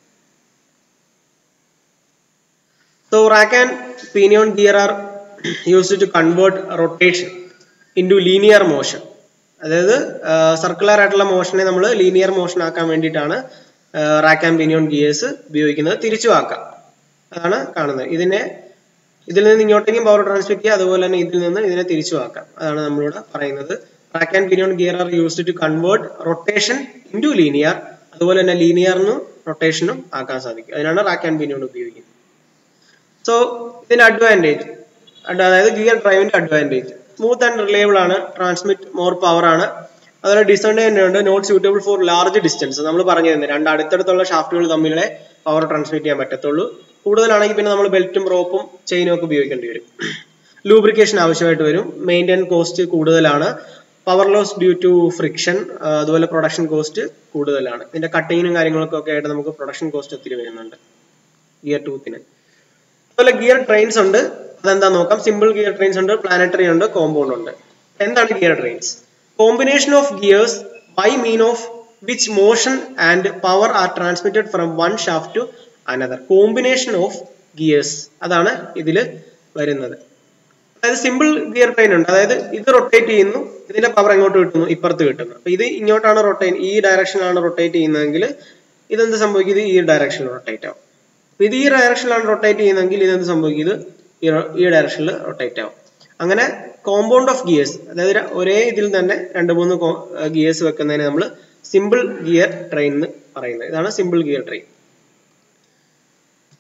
so rack and pinion gear are used to convert rotation into linear motion അതായത് സർക്കുലർ ആയിട്ടുള്ള മോഷനെ നമ്മൾ ലീനിയർ മോഷൻ ആക്കാൻ വേണ്ടിയിട്ടാണ് റാക്ക് ആൻഡ് പീനിയോൺ ഗിയേഴ്സ് ഉപയോഗിക്കുന്നത് തിരിച്ചു ആക്കാം അതാണ് കാണുന്നത് ഇതിനെ ഇതിൽ നിന്ന് ഇങ്ങോട്ടേക്കും പവർ ട്രാൻസ്മിറ്റ് ചെയ്യുക അതുപോലെ തന്നെ ഇതിൽ നിന്ന് ഇതിനെ തിരിച്ചു ആക്കാം അതാണ് നമ്മളിവിടെ പറയുന്നത് rack and pinion gear are used to convert rotation into linear അതുപോലെ തന്നെ ലീനിയറിനും റൊട്ടേഷനും ആക്കാൻ സാധിക്കും അതിനാണ് റാക്ക് ആൻഡ് പീനിയോൺ ഉപയോഗിക്കുന്നത് സോ ഇതിന്റെ അഡ്വാൻറ്റേജ് അതായത് ഗിയർ ഡ്രൈവിന്റെ അഡ്വാൻറ്റേജ് സ്മൂത്ത് ആൻഡ് റിലയബിൾ ആണ് ട്രാൻസ്മിറ്റ് മോർ പവർ ആണ് അതുപോലെ ഡിസഡ്വാൻറ്റേജ് ഉണ്ട് not suitable for large distance നമ്മൾ പറഞ്ഞു തന്നെ രണ്ട് അടുത്തടുത്തുള്ള ഷാഫ്റ്റുകൾ തമ്മിലെ പവർ ട്രാൻസ്മിറ്റ് ചെയ്യാൻ പറ്റത്തുള്ളൂ കൂടുതലാണെങ്കിൽ പിന്നെ നമ്മൾ ബെൽറ്റും റോപ്പും ചെയിനും ഒക്കെ ഉപയോഗിക്കേണ്ടി വരും ലൂബ്രിക്കേഷൻ ആവശ്യമായിട്ട് വരും മെയിൻറ്റെയിൻ കോസ്റ്റ് കൂടുതലാണ് power loss due to friction അതുപോലെ പ്രൊഡക്ഷൻ കോസ്റ്റ് കൂടുതലാണ് ഇതിന്റെ കട്ടിങ്ങിനും കാര്യങ്ങളൊക്കെ ഒക്കെ ആയിട്ട് നമുക്ക് പ്രൊഡക്ഷൻ കോസ്റ്റ് ഒത്തിരി വരുന്നുണ്ട് ഗിയർ ടൂത്തിന് അതുപോലെ ഗിയർ ട്രെയിൻസ് ഉണ്ട് അതെന്താ നോക്കാം സിമ്പിൾ ഗിയർ ട്രെയിൻസ് ഉണ്ട് പ്ലാനറ്ററി ഉണ്ട് കോമ്പൗണ്ട് ഉണ്ട് എന്താണ് gear trains combination of gears by mean of which motion and power are transmitted from one shaft to another combination of gears അതാണ് ഇതിൽ വരുന്നത് അതായത് സിമ്പിൾ ഗിയർ ട്രെയിൻ ഉണ്ട് അതായത് ഇത് റൊട്ടേറ്റ് ചെയ്യുന്നു ഇതിന്റെ പവർ എങ്ങോട്ട് കിട്ടുന്നു ഇപ്പുറത്ത് കിട്ടുന്നു അപ്പൊ ഇത് ഇങ്ങോട്ടാണ് റൊട്ടേറ്റ് ഈ ഡയറക്ഷനിലാണ് റൊട്ടേറ്റ് ചെയ്യുന്നതെങ്കിൽ ഇതെന്ത് സംഭവിക്കും ഇത് ഈ ഡയറക്ഷനിൽ റൊട്ടേറ്റ് ആവും അപ്പൊ ഇത് ഈ ഡയറക്ഷനിലാണ് റൊട്ടേറ്റ് ചെയ്യുന്നതെങ്കിൽ ഇതെന്ത് സംഭവിക്കും ഇത് ഈ ഡയറക്ഷനിൽ റൊട്ടേറ്റ് ആവും അങ്ങനെ കോമ്പൗണ്ട് ഓഫ് ഗിയേഴ്സ് അതായത് ഒരേ ഇതിൽ തന്നെ രണ്ട് മൂന്ന് ഗിയേഴ്സ് വെക്കുന്നതിന് നമ്മൾ സിമ്പിൾ ഗിയർ ട്രെയിൻ എന്ന് പറയുന്നത് ഇതാണ് simple gear train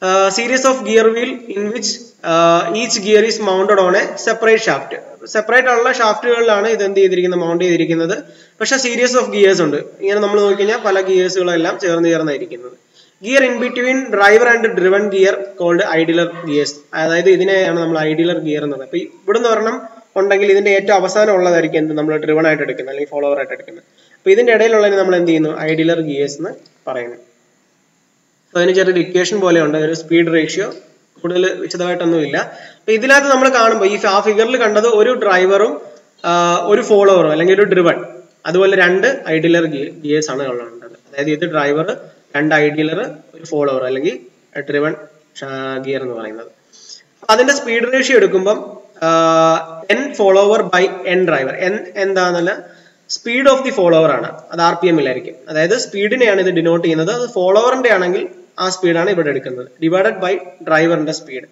series of gear wheel in which each gear is mounted on a separate shaft separate ഉള്ള ഷാഫ്റ്റുകളിലാണ് ഇത് എന്ത് ചെയ്തിരിക്കുന്നത് മൗണ്ട് ചെയ്തിരിക്കുന്നത് പക്ഷെ സീരീസ് ഓഫ് ഗിയേഴ്സ് ഉണ്ട് ഇങ്ങനെ നമ്മൾ നോക്കിക്കഴിഞ്ഞാൽ പല ഗിയേഴ്സുകളെല്ലാം ചേർന്ന് ചേർന്നായിരിക്കുന്നത് gear in between driver and driven gear called idler gears അതായത് ഇതിനെയാണ് നമ്മൾ ഐഡിലർ ഗിയർ എന്ന് പറയുന്നത് അപ്പൊ ഇവിടുന്ന് ഒരെണ്ണം ഉണ്ടെങ്കിൽ ഇതിന്റെ ഏറ്റവും അവസാനം ഉള്ളതായിരിക്കും എന്ത് നമ്മൾ ഡ്രിവൺ ആയിട്ട് എടുക്കുന്നത് അല്ലെങ്കിൽ ഫോളോവർ ആയിട്ട് എടുക്കുന്നത് അപ്പൊ ഇതിന്റെ ഇടയിലുള്ളതിന് നമ്മൾ എന്ത് ചെയ്യുന്നു ഐഡിലർ ഗിയേഴ്സ് എന്ന് പറയുന്നു അപ്പൊ അതിന് ചെറിയൊരു ഇക്വേഷൻ പോലെ ഉണ്ട് ഒരു സ്പീഡ് റേഷ്യോ കൂടുതൽ വിശദമായിട്ടൊന്നും ഇല്ല അപ്പൊ ഇതിനകത്ത് നമ്മൾ കാണുമ്പോൾ ഈ ആ ഫിഗറിൽ കണ്ടത് ഒരു ഡ്രൈവറും ഒരു ഫോളോവറും അല്ലെങ്കിൽ ഒരു ഡ്രിവൺ അതുപോലെ രണ്ട് ഐഡിലർ ഗിയേഴ്സ് ആണ് ഉള്ളത് അതായത് ഇത് ഡ്രൈവർ രണ്ട് ഐഡിയലർ ഒരു ഫോളോവർ അല്ലെങ്കിൽ ഡ്രിവൺ ഗിയർ എന്ന് പറയുന്നത് അതിന്റെ സ്പീഡ് റേഷ്യോ എടുക്കുമ്പം N follower by N driver N എന്താണെന്നല്ല സ്പീഡ് ഓഫ് ദി ഫോളോവർ ആണ് അത് ആർ പി എമ്മിലായിരിക്കും അതായത് സ്പീഡിനെയാണ് ഇത് ഡിനോട്ട് ചെയ്യുന്നത് അത് ഫോളോവറിന്റെ ആണെങ്കിൽ ആ സ്പീഡാണ് ഇവിടെ എടുക്കുന്നത് ഡിവൈഡഡ് ബൈ ഡ്രൈവറിന്റെ സ്പീഡ്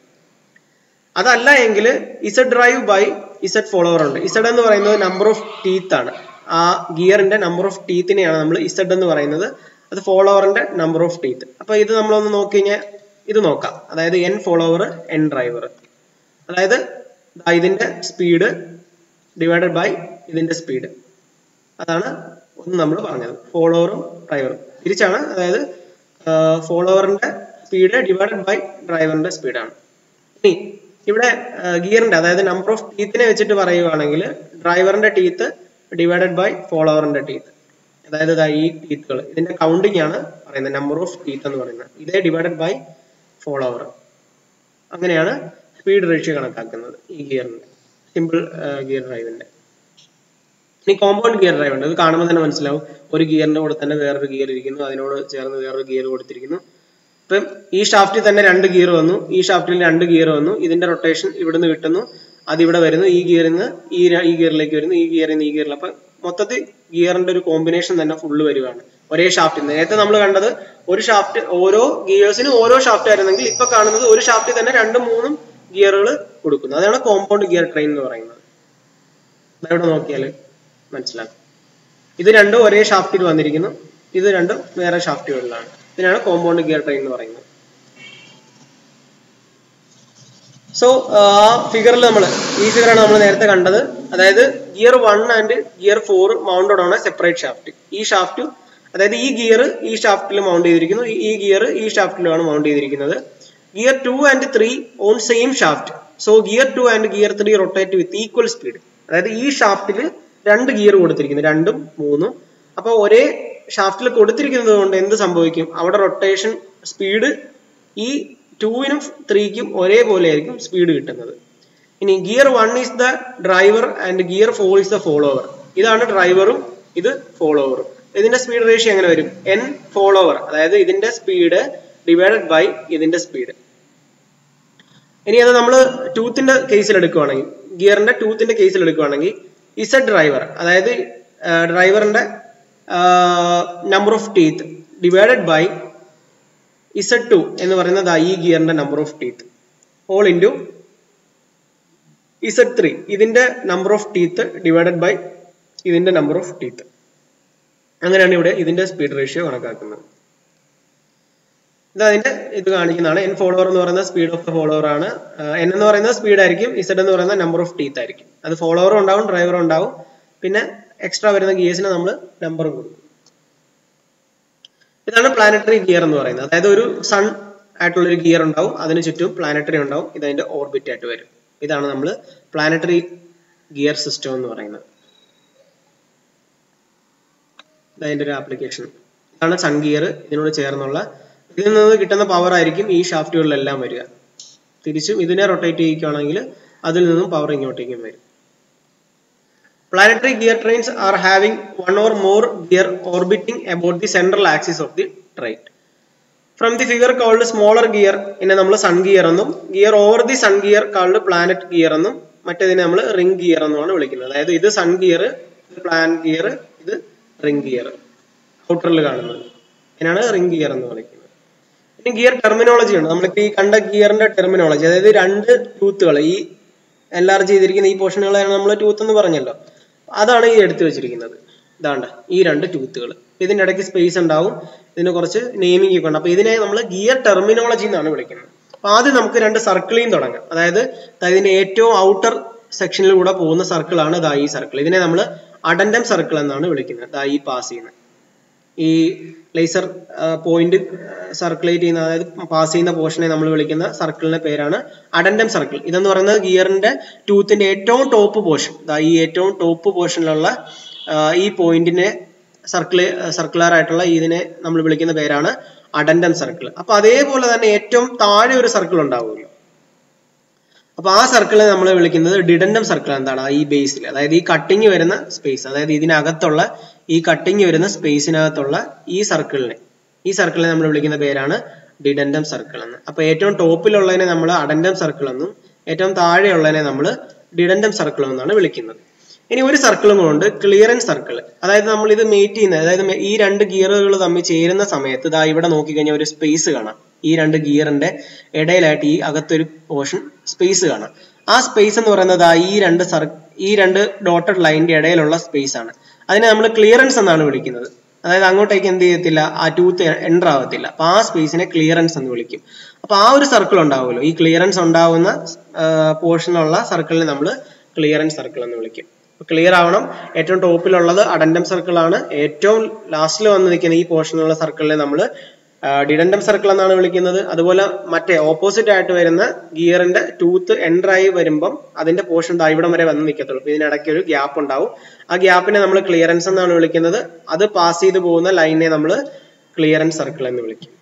അതല്ല എങ്കിൽ Z drive by Z follower ഉണ്ട് ഇസഡ് എന്ന് പറയുന്നത് നമ്പർ ഓഫ് ടീത്ത് ആണ് ആ ഗിയറിന്റെ നമ്പർ ഓഫ് ടീത്തിനെയാണ് നമ്മൾ ഇസഡ് എന്ന് പറയുന്നത് അത് ഫോളോവറിന്റെ നമ്പർ ഓഫ് ടീത്ത് അപ്പൊ ഇത് നമ്മളൊന്ന് നോക്കി കഴിഞ്ഞാൽ ഇത് നോക്കാം അതായത് എൻ ഫോളോവർ എൻ ഡ്രൈവർ അതായത് ഇതിന്റെ സ്പീഡ് ഡിവൈഡഡ് ബൈ ഇതിന്റെ സ്പീഡ് അതാണ് ഒന്ന് നമ്മൾ പറഞ്ഞത് ഫോളോവറും ഡ്രൈവറും തിരിച്ചാണ് അതായത് ഫോളോവറിന്റെ സ്പീഡ് ഡിവൈഡഡ് ബൈ ഡ്രൈവറിന്റെ സ്പീഡാണ് ഇനി ഇവിടെ ഗിയറിന്റെ അതായത് നമ്പർ ഓഫ് ടീത്തിനെ വെച്ചിട്ട് പറയുവാണെങ്കിൽ ഡ്രൈവറിന്റെ ടീത്ത് ഡിവൈഡഡ് ബൈ ഫോളോവറിന്റെ ടീത്ത് അതായത് ഈ ടീത്തുകൾ ഇതിന്റെ കൗണ്ടിങ് ആണ് പറയുന്നത് നമ്പർ ഓഫ് ടീത്ത് എന്ന് പറയുന്നത് ഇതേ ഡിവൈഡഡ് ബൈ ഫോളോവർ അങ്ങനെയാണ് സ്പീഡ് റേഷ്യോ കണക്കാക്കുന്നത് ഈ ഗിയറിന്റെ സിമ്പിൾ ഗിയർ ഡ്രൈവിന്റെ ഇനി കോമ്പൗണ്ട് ഗിയർ ഡ്രൈവ് ഉണ്ട് ഇത് കാണുമ്പോൾ തന്നെ മനസ്സിലാവും ഒരു ഗിയറിന്റെ കൂടെ തന്നെ വേറൊരു ഗിയർ ഇരിക്കുന്നു അതിനോട് ചേർന്ന് വേറൊരു ഗിയർ കൊടുത്തിരിക്കുന്നു ഇപ്പം ഈ ഷാഫ്റ്റിൽ തന്നെ രണ്ട് ഗിയർ വന്നു ഈ ഷാഫ്റ്റിൽ രണ്ട് ഗിയർ വന്നു ഇതിന്റെ റൊട്ടേഷൻ ഇവിടുന്ന് കിട്ടുന്നു അതിവിടെ വരുന്നു ഈ ഗിയറിൽ നിന്ന് ഈ ഈ ഗിയറിലേക്ക് വരുന്നു ഈ ഗിയറിൽ നിന്ന് ഈ ഗിയറിൽ അപ്പൊ മൊത്തത്തിൽ ഗിയറിന്റെ ഒരു കോമ്പിനേഷൻ തന്നെ ഫുള്ള് വരുവാണ് ഒരേ ഷാഫ്റ്റിൽ നേരത്തെ നമ്മൾ കണ്ടത് ഒരു ഷാഫ്റ്റ് ഓരോ ഗിയേഴ്സിനും ഓരോ ഷാഫ്റ്റ് ആയിരുന്നെങ്കിൽ ഇപ്പൊ കാണുന്നത് ഒരു ഷാഫ്റ്റിൽ തന്നെ രണ്ടും മൂന്നും ഗിയറുകൾ കൊടുക്കുന്നു അതാണ് കോമ്പൗണ്ട് ഗിയർ ട്രെയിൻ എന്ന് പറയുന്നത് ഇവിടെ നോക്കിയാൽ മനസ്സിലാക്കും ഇത് രണ്ടും ഒരേ ഷാഫ്റ്റിൽ വന്നിരിക്കുന്നു ഇത് രണ്ടും വേറെ ഷാഫ്റ്റുകളിലാണ് ഇതിനാണ് കോമ്പൗണ്ട് ഗിയർ ട്രെയിൻ എന്ന് പറയുന്നത് സോ ആ ഫിഗറിൽ നമ്മൾ ഈ ഫിഗറാണ് നമ്മൾ നേരത്തെ കണ്ടത് അതായത് gear one and gear four mounted on a separate shaft ഈ ഷാഫ്റ്റ് അതായത് ഈ ഗിയർ ഈ ഷാഫ്റ്റിൽ മൗണ്ട് ചെയ്തിരിക്കുന്നു ഈ ഗിയർ ഈ ഷാഫ്റ്റിലാണ് മൗണ്ട് ചെയ്തിരിക്കുന്നത് gear two and three on same shaft so gear two and gear three rotate with equal speed അതായത് ഈ ഷാഫ്റ്റിൽ രണ്ട് ഗിയർ കൊടുത്തിരിക്കുന്നു രണ്ടും മൂന്നും അപ്പൊ ഒരേ ഷാഫ്റ്റിൽ കൊടുത്തിരിക്കുന്നത് കൊണ്ട് എന്ത് സംഭവിക്കും അവിടെ റൊട്ടേഷൻ സ്പീഡ് ഈ ടൂവിനും ത്രീക്കും ഒരേപോലെ ആയിരിക്കും സ്പീഡ് കിട്ടുന്നത് ഇനി gear one is the driver and gear four is the follower ഇതാണ് ഡ്രൈവറും ഇത് ഫോളോവറും ഇതിന്റെ സ്പീഡ് റേഷ്യോ എങ്ങനെ വരും എൻ ഫോളോവർ അതായത് ഇതിന്റെ സ്പീഡ് ഡിവൈഡഡ് ബൈ ഇതിന്റെ സ്പീഡ് ഇനി അത് നമ്മൾ ടൂത്തിന്റെ കേസിൽ എടുക്കുവാണെങ്കിൽ ഗിയറിന്റെ ടൂത്തിന്റെ കേസിൽ എടുക്കുവാണെങ്കിൽ ഇസഡ് ഡ്രൈവർ അതായത് ഡ്രൈവറിന്റെ number of teeth divided by Z two എന്ന് പറയുന്നത് ഈ ഗിയറിന്റെ number of teeth all into Z three ഇതിന്റെ number of teeth divided by ഇതിന്റെ നമ്പർ ഓഫ് ടീത്ത് അങ്ങനെയാണ് ഇവിടെ ഇതിന്റെ സ്പീഡ് റേഷ്യോ കണക്കാക്കുന്നത് ഇത് അതിന്റെ ഇത് കാണിക്കുന്നതാണ് എൻ ഫോളോവർ എന്ന് പറയുന്ന സ്പീഡ് ഓഫ് ദ ഫോളോവർ ആണ് എൻ എന്ന് പറയുന്നത് സ്പീഡ് ആയിരിക്കും ഇസഡ് എന്ന് പറയുന്ന നമ്പർ ഓഫ് ടീത്ത് ആയിരിക്കും അത് ഫോളോവറും ഉണ്ടാവും ഡ്രൈവറും ഉണ്ടാവും പിന്നെ എക്സ്ട്രാ വരുന്ന ഗിയേഴ്സിന് നമ്മൾ നമ്പറും കൊടുക്കും ഇതാണ് പ്ലാനറ്ററി ഗിയർ എന്ന് പറയുന്നത് അതായത് ഒരു സൺ ആയിട്ടുള്ള ഒരു ഗിയർ ഉണ്ടാവും അതിന് ചുറ്റും പ്ലാനറ്ററി ഉണ്ടാവും ഇത് അതിന്റെ ഓർബിറ്റ് ആയിട്ട് വരും ഇതാണ് നമ്മൾ പ്ലാനറ്ററി ഗിയർ സിസ്റ്റം എന്ന് പറയുന്നത് അതിന്റെ ഒരു ആപ്ലിക്കേഷൻ ഇതാണ് സൺ ഗിയർ ഇതിനോട് ചേർന്നുള്ള ഇതിൽ നിന്ന് കിട്ടുന്ന പവർ ആയിരിക്കും ഈ ഷാഫ്റ്റുകളിലെല്ലാം വരിക തിരിച്ചും ഇതിനെ റൊട്ടേറ്റ് ചെയ്യിക്കുകയാണെങ്കിൽ അതിൽ നിന്നും പവർ ഇങ്ങോട്ടേക്കും വരും planetary gear trains are having one or more gear orbiting about the central axis of the train from the figure called smaller gear ഇതിനെ നമ്മൾ സൺ ഗിയർ എന്നും gear over the sun gear called planet gear എന്നും മറ്റേതിനെ നമ്മൾ ring gear എന്നുമാണ് വിളിക്കുന്നത് അതായത് ഇത് സൺ ഗിയർ ഇത് പ്ലാൻ ഗിയർ ഇത് റിംഗ് ഗിയർ ഔട്ടറിൽ കാണുന്നത് ഇതിനാണ് റിംഗ് ഗിയർ എന്ന് വിളിക്കുന്നത് ഇനി ഗിയർ ടെർമിനോളജി ഉണ്ട് നമ്മളിപ്പോ ഈ കണ്ട ഗിയറിന്റെ ടെർമിനോളജി അതായത് രണ്ട് ടൂത്തുകൾ ഈ എൻലാർജ് ചെയ്തിരിക്കുന്ന ഈ പോർഷനുകളെയാണ് നമ്മൾ ടൂത്ത് എന്ന് പറഞ്ഞല്ലോ അതാണ് ഈ എടുത്തു വെച്ചിരിക്കുന്നത് ഇതാണ്ട് ഈ രണ്ട് ടൂത്തുകൾ ഇതിന്റെ ഇടയ്ക്ക് സ്പേസ് ഉണ്ടാവും ഇതിന് കുറച്ച് നെയിമിംഗ് ഒക്കെ ഉണ്ട് അപ്പൊ ഇതിനെ നമ്മൾ ഗിയർ ടെർമിനോളജി എന്നാണ് വിളിക്കുന്നത് അപ്പൊ ആദ്യം നമുക്ക് രണ്ട് സർക്കിളിൽ തുടങ്ങാം അതായത് ദാ ഇതിന്റെ ഏറ്റവും ഔട്ടർ സെക്ഷനിലൂടെ പോകുന്ന സർക്കിളാണ് ദാ ഈ സർക്കിൾ ഇതിനെ നമ്മൾ അഡൻഡം സർക്കിൾ എന്നാണ് വിളിക്കുന്നത് ദാ ഈ പാസ് ചെയ്യുന്നത് ഈ ലേസർ പോയിന്റ് സർക്കുലേറ്റ് ചെയ്യുന്ന അതായത് പാസ് ചെയ്യുന്ന പോർഷനെ നമ്മൾ വിളിക്കുന്ന സർക്കിളിന്റെ പേരാണ് അഡൻഡം സർക്കിൾ ഇതെന്ന് പറയുന്നത് ഗിയറിന്റെ ടൂത്തിന്റെ ഏറ്റവും ടോപ്പ് പോർഷൻ ഈ ഏറ്റവും ടോപ്പ് പോർഷനിലുള്ള ഈ പോയിന്റിനെ സർക്കിള് സർക്കുലർ ആയിട്ടുള്ള ഇതിനെ നമ്മൾ വിളിക്കുന്ന പേരാണ് അഡൻഡം സർക്കിൾ അപ്പൊ അതേപോലെ തന്നെ ഏറ്റവും താഴെ ഒരു സർക്കിൾ ഉണ്ടാവുമല്ലോ അപ്പൊ ആ സർക്കിളെ നമ്മൾ വിളിക്കുന്നത് ഡിഡൻഡം സർക്കിൾ എന്താണ് ഈ ബേസിൽ അതായത് ഈ കട്ടിങ് വരുന്ന സ്പേസ് അതായത് ഇതിനകത്തുള്ള ഈ കട്ടിങ് വരുന്ന സ്പേസിനകത്തുള്ള ഈ സർക്കിളിനെ ഈ സർക്കിളിനെ നമ്മൾ വിളിക്കുന്ന പേരാണ് ഡിഡൻഡം സർക്കിൾ എന്ന് അപ്പൊ ഏറ്റവും ടോപ്പിലുള്ളതിനെ നമ്മൾ അഡൻഡം സർക്കിൾ എന്നും ഏറ്റവും താഴെയുള്ളതിനെ നമ്മൾ ഡിഡൻഡം സർക്കിൾ എന്നാണ് വിളിക്കുന്നത് ഇനി ഒരു സർക്കിളും കൊണ്ട് ക്ലിയറൻസ് സർക്കിൾ അതായത് നമ്മൾ ഇത് മേറ്റ് ചെയ്യുന്ന അതായത് ഈ രണ്ട് ഗിയറുകൾ തമ്മിൽ ചേരുന്ന സമയത്ത് ഇതാ ഇവിടെ നോക്കിക്കഴിഞ്ഞാൽ ഒരു സ്പേസ് കാണാം ഈ രണ്ട് ഗിയറിന്റെ ഇടയിലായിട്ട് ഈ അകത്തൊരു പോർഷൻ സ്പേസ് കാണാം ആ സ്പേസ് എന്ന് പറയുന്നത് ഈ രണ്ട് സർ ഈ രണ്ട് ഡോട്ടഡ് ലൈനിന്റെ ഇടയിലുള്ള സ്പേസ് ആണ് അതിനെ നമ്മൾ ക്ലിയറൻസ് എന്നാണ് വിളിക്കുന്നത് അതായത് അങ്ങോട്ടേക്ക് എന്ത് ചെയ്യത്തില്ല ആ ടൂത്ത് എൻ്റർ ആവത്തില്ല അപ്പൊ ആ സ്പേസിനെ ക്ലിയറൻസ് എന്ന് വിളിക്കും അപ്പൊ ആ ഒരു സർക്കിൾ ഉണ്ടാവുമല്ലോ ഈ ക്ലിയറൻസ് ഉണ്ടാവുന്ന പോർഷനുള്ള സർക്കിളിനെ നമ്മൾ ക്ലിയറൻസ് സർക്കിൾ എന്ന് വിളിക്കും ക്ലിയർ ആവണം ഏറ്റവും ടോപ്പിലുള്ളത് അഡൻഡം സർക്കിൾ ആണ് ഏറ്റവും ലാസ്റ്റിൽ വന്ന് നിൽക്കുന്ന ഈ പോർഷനുള്ള സർക്കിളിനെ നമ്മൾ ഡിഡൻഡം സർക്കിൾ എന്നാണ് വിളിക്കുന്നത് അതുപോലെ മറ്റേ ഓപ്പോസിറ്റ് ആയിട്ട് വരുന്ന ഗിയറിന്റെ ടൂത്ത് എൻ്റർ ആയി വരുമ്പം അതിന്റെ പോർഷൻ ഇവിടം വരെ വന്ന് നിൽക്കത്തുള്ളൂ ഇതിനിടയ്ക്ക് ഒരു ഗ്യാപ്പ് ഉണ്ടാവും ആ ഗ്യാപ്പിനെ നമ്മൾ ക്ലിയറൻസ് എന്നാണ് വിളിക്കുന്നത് അത് പാസ് ചെയ്ത് പോകുന്ന ലൈനിനെ നമ്മൾ ക്ലിയറൻസ് സർക്കിൾ എന്ന് വിളിക്കും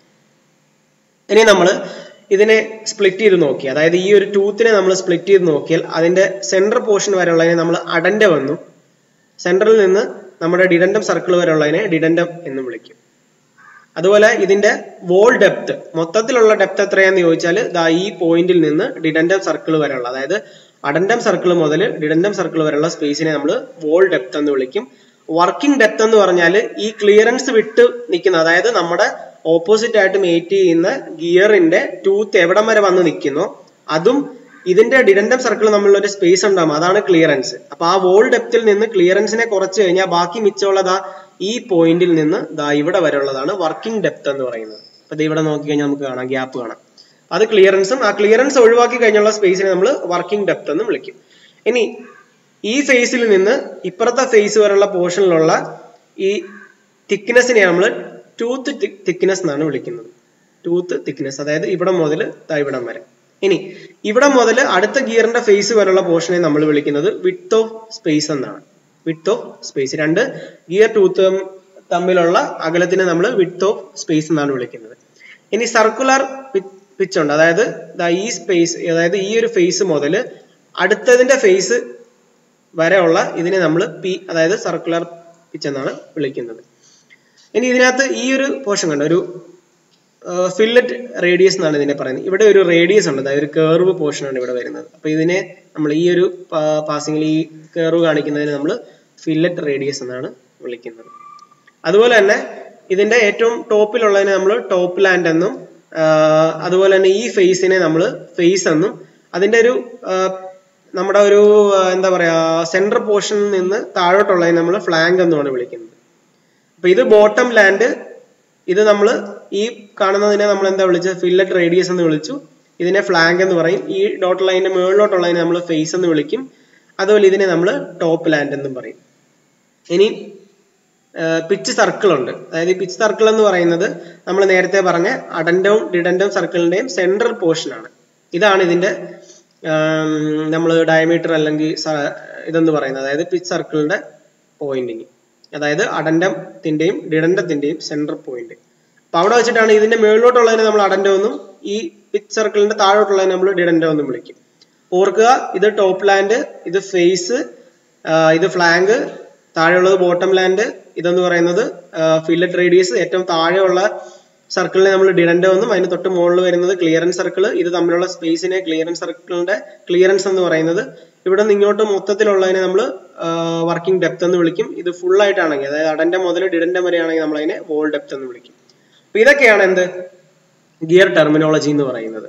ഇനി നമ്മൾ ഇതിനെ സ്പ്ലിറ്റ് ചെയ്ത് നോക്കി അതായത് ഈ ഒരു ടൂത്തിനെ നമ്മൾ സ്പ്ലിറ്റ് ചെയ്ത് നോക്കിയാൽ അതിന്റെ സെൻട്രൽ പോർഷൻ വരെയുള്ളതിനെ നമ്മൾ അഡൻഡം എന്നും സെൻട്രലിൽ നിന്ന് നമ്മുടെ ഡിഡൻഡം സർക്കിൾ വരെയുള്ളതിനെ ഡിഡൻഡം എന്നും വിളിക്കും അതുപോലെ ഇതിന്റെ വോൾ ഡെപ്ത് മൊത്തത്തിലുള്ള ഡെപ്ത് എത്രയാന്ന് ചോദിച്ചാൽ ദാ ഈ പോയിന്റിൽ നിന്ന് ഡിഡൻഡം സർക്കിൾ വരെയുള്ള അതായത് അഡൻഡം സർക്കിൾ മുതൽ ഡിഡൻഡം സർക്കിൾ വരെയുള്ള സ്പേസിനെ നമ്മൾ വോൾ ഡെപ്ത് എന്ന് വിളിക്കും വർക്കിംഗ് ഡെപ്ത് എന്ന് പറഞ്ഞാൽ ഈ ക്ലിയറൻസ് വിട്ട് നിൽക്കുന്ന അതായത് നമ്മുടെ ഓപ്പോസിറ്റ് ആയിട്ട് മേറ്റ് ചെയ്യുന്ന ഗിയറിന്റെ ടൂത്ത് എവിടം വരെ വന്ന് നിൽക്കുന്നോ അതും ഇതിന്റെ ഡിഡൻഡം സർക്കിൾ നമ്മളുള്ള ഒരു സ്പേസ് ഉണ്ടാവും അതാണ് ക്ലിയറൻസ് അപ്പൊ ആ വോൾ ഡെപ്തിൽ നിന്ന് ക്ലിയറൻസിനെ കുറച്ച് കഴിഞ്ഞാൽ ബാക്കി മിച്ചമുള്ളതാ ഈ പോയിന്റിൽ നിന്ന് ദാ ഇവിടെ വരെ ഉള്ളതാണ് വർക്കിംഗ് ഡെപ്ത് എന്ന് പറയുന്നത് അപ്പൊ ഇത് ഇവിടെ നോക്കി കഴിഞ്ഞാൽ നമുക്ക് കാണാം ഗ്യാപ്പ് കാണാം അത് ക്ലിയറൻസും ആ ക്ലിയറൻസ് ഒഴിവാക്കി കഴിഞ്ഞുള്ള സ്പേസിനെ നമ്മൾ വർക്കിംഗ് ഡെപ്ത് എന്ന് വിളിക്കും ഇനി ഈ ഫേസിൽ നിന്ന് ഇപ്പുറത്തെ ഫേസ് വരെയുള്ള പോർഷനിലുള്ള ഈ തിക്നെസ്സിനെ നമ്മൾ ടൂത്ത് തിക്നെസ് എന്നാണ് വിളിക്കുന്നത് ടൂത്ത് തിക്നെസ് അതായത് ഇവിടെ മുതൽ ഇവിടം വരെ ഇനി ഇവിടെ മുതൽ അടുത്ത ഗിയറിന്റെ ഫേസ് വരെയുള്ള പോർഷനെ നമ്മൾ വിളിക്കുന്നത് വിത്ത് ഓഫ് സ്പേസ് എന്നാണ് വിത്ത് ഓഫ് സ്പേസ് രണ്ട് ഗിയർ ടൂത്ത് തമ്മിലുള്ള അകലത്തിനെ നമ്മൾ വിത്ത് ഓഫ് സ്പേസ് എന്നാണ് വിളിക്കുന്നത് ഇനി സർക്കുലർ പിച്ച് ഉണ്ട് അതായത് ഈ സ്പേസ് അതായത് ഈ ഒരു ഫേസ് മുതൽ അടുത്തതിന്റെ ഫേസ് വരെയുള്ള ഇതിനെ നമ്മൾ പി അതായത് സർക്കുലർ പിച്ച് എന്നാണ് വിളിക്കുന്നത് ഇനി ഇതിനകത്ത് ഈ ഒരു പോർഷൻ കണ്ട ഒരു ഫില്ലറ്റ് റേഡിയസ് എന്നാണ് ഇതിനെ പറയുന്നത് ഇവിടെ ഒരു റേഡിയസ് ഉണ്ട് അതായത് ഒരു കേർവ് പോർഷൻ ആണ് ഇവിടെ വരുന്നത് അപ്പൊ ഇതിനെ നമ്മൾ ഈ ഒരു പാസിംഗിൽ ഈ കേർവ് കാണിക്കുന്നതിന് നമ്മൾ ഫില്ലറ്റ് റേഡിയസ് എന്നാണ് വിളിക്കുന്നത് അതുപോലെ തന്നെ ഇതിന്റെ ഏറ്റവും ടോപ്പിലുള്ളതിനെ നമ്മൾ ടോപ്പ് ലാൻഡ് എന്നും അതുപോലെ തന്നെ ഈ ഫേസിനെ നമ്മൾ ഫേസ് എന്നും അതിന്റെ ഒരു നമ്മുടെ ഒരു എന്താ പറയാ സെൻട്രൽ പോർഷനിൽ നിന്ന് താഴോട്ടുള്ളതിനെ നമ്മൾ ഫ്ലാങ്ക് എന്നുമാണ് വിളിക്കുന്നത് അപ്പൊ ഇത് ബോട്ടം ലാൻഡ് ഇത് നമ്മൾ ഈ കാണുന്നതിനെ നമ്മൾ എന്താ വിളിച്ചത് ഫില്ലറ്റ് റേഡിയസ് എന്ന് വിളിച്ചു ഇതിനെ ഫ്ലാങ്ക് എന്ന് പറയും ഈ ഡോട്ട് ലൈനിന്റെ മുകളിലോട്ടുള്ളതിനെ നമ്മൾ ഫേസ് എന്ന് വിളിക്കും അതുപോലെ ഇതിനെ നമ്മൾ ടോപ്പ് ലാൻഡ് എന്നും പറയും ഇനി പിച്ച് സർക്കിൾ ഉണ്ട് അതായത് ഈ പിച്ച് സർക്കിൾ എന്ന് പറയുന്നത് നമ്മൾ നേരത്തെ പറഞ്ഞ അഡൻഡവും ഡിഡൻഡവും സർക്കിളിന്റെയും സെൻട്രൽ പോർഷൻ ആണ് ഇതാണ് ഇതിന്റെ നമ്മൾ ഡയമീറ്റർ അല്ലെങ്കിൽ ഇതെന്ന് പറയുന്നത് അതായത് പിച്ച് സർക്കിളിന്റെ പോയിന്റിങ് അതായത് അഡൻഡത്തിന്റെയും ഡിഡൻഡത്തിന്റെയും സെൻട്രൽ പോയിന്റ് അപ്പൊ അവിടെ വെച്ചിട്ടാണ് ഇതിന്റെ മുകളിലോട്ടുള്ളതിനെ നമ്മൾ അഡൻഡം എന്നും ഈ പിച്ച് സർക്കിളിന്റെ താഴോട്ടുള്ളതിനെ നമ്മൾ ഡിഡൻഡം എന്നും വിളിക്കും ഓർക്കുക ഇത് ടോപ്പ് ലാൻഡ് ഇത് ഫേസ് ഇത് ഫ്ലാങ്ക് താഴെയുള്ളത് ബോട്ടം ലാൻഡ് ഇതെന്ന് പറയുന്നത് ഫില്ലറ്റ് റേഡിയസ് ഏറ്റവും താഴെയുള്ള സർക്കിളിനെ നമ്മൾ ഡിഡൻഡോ എന്നും അതിന് തൊട്ട് മുകളിൽ വരുന്നത് ക്ലിയറൻസ് സർക്കിൾ ഇത് തമ്മിലുള്ള സ്പേസിനെ ക്ലിയറൻസ് സർക്കിളിന്റെ ക്ലിയറൻസ് എന്ന് പറയുന്നത് ഇവിടെ നിന്ന് ഇങ്ങോട്ട് മൊത്തത്തിലുള്ളതിനെ നമ്മൾ വർക്കിംഗ് ഡെപ്ത് എന്ന് വിളിക്കും ഇത് ഫുൾ ആയിട്ടാണെങ്കിൽ അതായത് അടന്റെ മുതൽ ഡിഡന്റെ വരെ ആണെങ്കിൽ നമ്മൾ അതിനെ വോൾ ഡെപ്ത് എന്ന് വിളിക്കും അപ്പൊ ഇതൊക്കെയാണ് എന്ത് ഗിയർ ടെർമിനോളജി എന്ന് പറയുന്നത്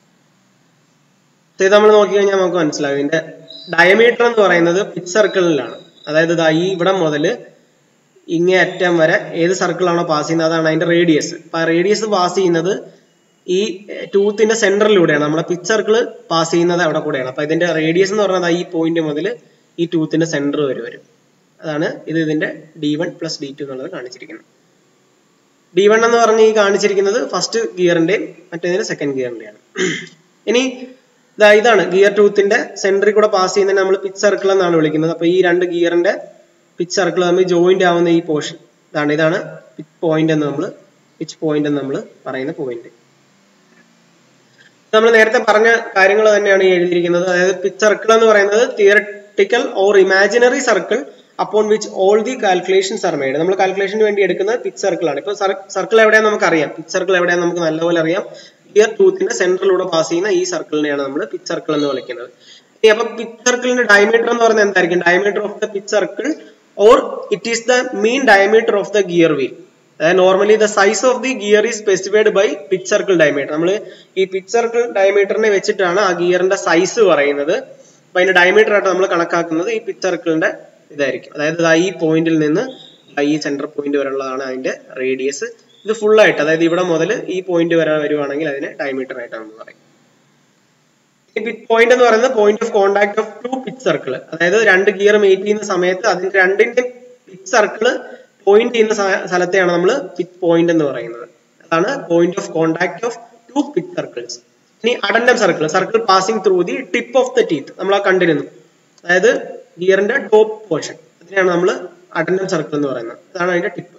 ഇത് നമ്മൾ നോക്കിക്കഴിഞ്ഞാൽ നമുക്ക് മനസ്സിലാകും ഇതിന്റെ ഡയമീറ്റർ എന്ന് പറയുന്നത് പിച്ച് സർക്കിളിലാണ് അതായത് ഈ ഇവിടെ മുതൽ ഇങ്ങേ അറ്റം വരെ ഏത് സർക്കിളാണോ പാസ് ചെയ്യുന്നത് അതാണ് അതിന്റെ റേഡിയസ് അപ്പൊ ആ റേഡിയസ് പാസ് ചെയ്യുന്നത് ഈ ടൂത്തിന്റെ സെന്ററിലൂടെയാണ് നമ്മുടെ പിച്ച് സർക്കിൾ പാസ് ചെയ്യുന്നത് അവിടെ കൂടെയാണ് അപ്പൊ ഇതിന്റെ റേഡിയസ് എന്ന് പറയുന്നത് ഈ പോയിന്റ് മുതൽ ഈ ടൂത്തിന്റെ സെന്റർ വരെ വരും അതാണ് ഇത് ഇതിന്റെ D one plus D two എന്നുള്ളത് കാണിച്ചിരിക്കുന്നത് ഡി വൺ എന്ന് പറഞ്ഞ് ഈ കാണിച്ചിരിക്കുന്നത് ഫസ്റ്റ് ഗിയറിന്റെയും മറ്റേതിന്റെ സെക്കൻഡ് ഗിയറിന്റെയാണ് ഇനി ഇതാ ഇതാണ് ഗിയർ ടൂത്തിന്റെ സെന്ററിൽ കൂടെ പാസ് ചെയ്യുന്നതിന് നമ്മൾ പിച്ച് സർക്കിൾ എന്നാണ് വിളിക്കുന്നത് അപ്പൊ ഈ രണ്ട് ഗിയറിന്റെ പിച്ച് സർക്കിൾ തമ്മിൽ ജോയിന്റ് ആവുന്ന ഈ പോർഷൻ ഇതാണ് ഇതാണ് പിച്ച് പോയിന്റ് എന്ന് നമ്മൾ പിച്ച് പോയിന്റ് എന്ന് നമ്മൾ പറയുന്ന പോയിന്റ് നമ്മൾ നേരത്തെ പറഞ്ഞ കാര്യങ്ങൾ തന്നെയാണ് ഈ എഴുതിയിരിക്കുന്നത് അതായത് പിച്ച് സർക്കിൾ എന്ന് പറയുന്നത് theoretical or imaginary circle upon which all the calculations are made നമ്മൾ കാൽക്കുലേഷന് വേണ്ടി എടുക്കുന്ന പിച്ച് സർക്കിൾ ആണ് ഇപ്പൊ സർക്കിൾ എവിടെയാണെന്ന് നമുക്ക് അറിയാം പിച്ച് സർക്കിൾ എവിടെയാണെന്ന് നമുക്ക് നല്ലപോലെ അറിയാം ഇയർ ടൂത്തിന്റെ സെന്ററിലൂടെ പാസ് ചെയ്യുന്ന ഈ സർക്കിളിനെയാണ് നമ്മൾ പിച്ച് സർക്കിൾ എന്ന് വിളിക്കുന്നത് ഇനി അപ്പൊ പിച്ച് സർക്കിളിന്റെ ഡയമീറ്റർ എന്ന് പറയുന്നത് എന്തായിരിക്കും diameter of the pitch circle or it is the mean diameter of the gear wheel അതായത് normally the size of the gear is specified by pitch circle diameter നമ്മൾ ഈ പിച്ച് സർക്കിൾ ഡയമീറ്ററിനെ വെച്ചിട്ടാണ് ആ ഗിയറിന്റെ size പറയുന്നത് അപ്പൊ അതിന്റെ ഡയമീറ്റർ ആയിട്ട് നമ്മൾ കണക്കാക്കുന്നത് ഈ പിച്ച് സർക്കിളിന്റെ ഇതായിരിക്കും അതായത് ദാ ഈ പോയിന്റിൽ നിന്ന് ദാ ഈ സെന്റർ പോയിന്റ് വരെയുള്ളതാണ് അതിന്റെ റേഡിയസ് ഇത് ഫുൾ ആയിട്ട് അതായത് ഇവിടെ മുതൽ ഈ പോയിന്റ് വരെ വരുവാണെങ്കിൽ അതിനെ ഡയമീറ്റർ ആയിട്ടാണ് നമ്മൾ പറയും ഈ പിച്ച് പോയിന്റ് എന്ന് പറയുന്നത് point of contact of two pitch circle അതായത് രണ്ട് ഗിയർ മേറ്റ് ചെയ്യുന്ന സമയത്ത് അതിന്റെ രണ്ടിന്റെ പിച്ച് സർക്കിൾ പോയിന്റ് ചെയ്യുന്ന സ്ഥ- സ്ഥലത്തെയാണ് നമ്മൾ പിച്ച് പോയിന്റ് എന്ന് പറയുന്നത് അതാണ് point of contact of two pitch circles ഇനി addendum circle circle passing through the tip of the teeth നമ്മൾ ആ കണ്ടിരുന്നു അതായത് ഗിയറിന്റെ ടോപ്പ് പോർഷൻ അതിനെയാണ് നമ്മൾ അഡൻഡം സർക്കിൾ എന്ന് പറയുന്നത് അതാണ് അതിന്റെ ടിപ്പ്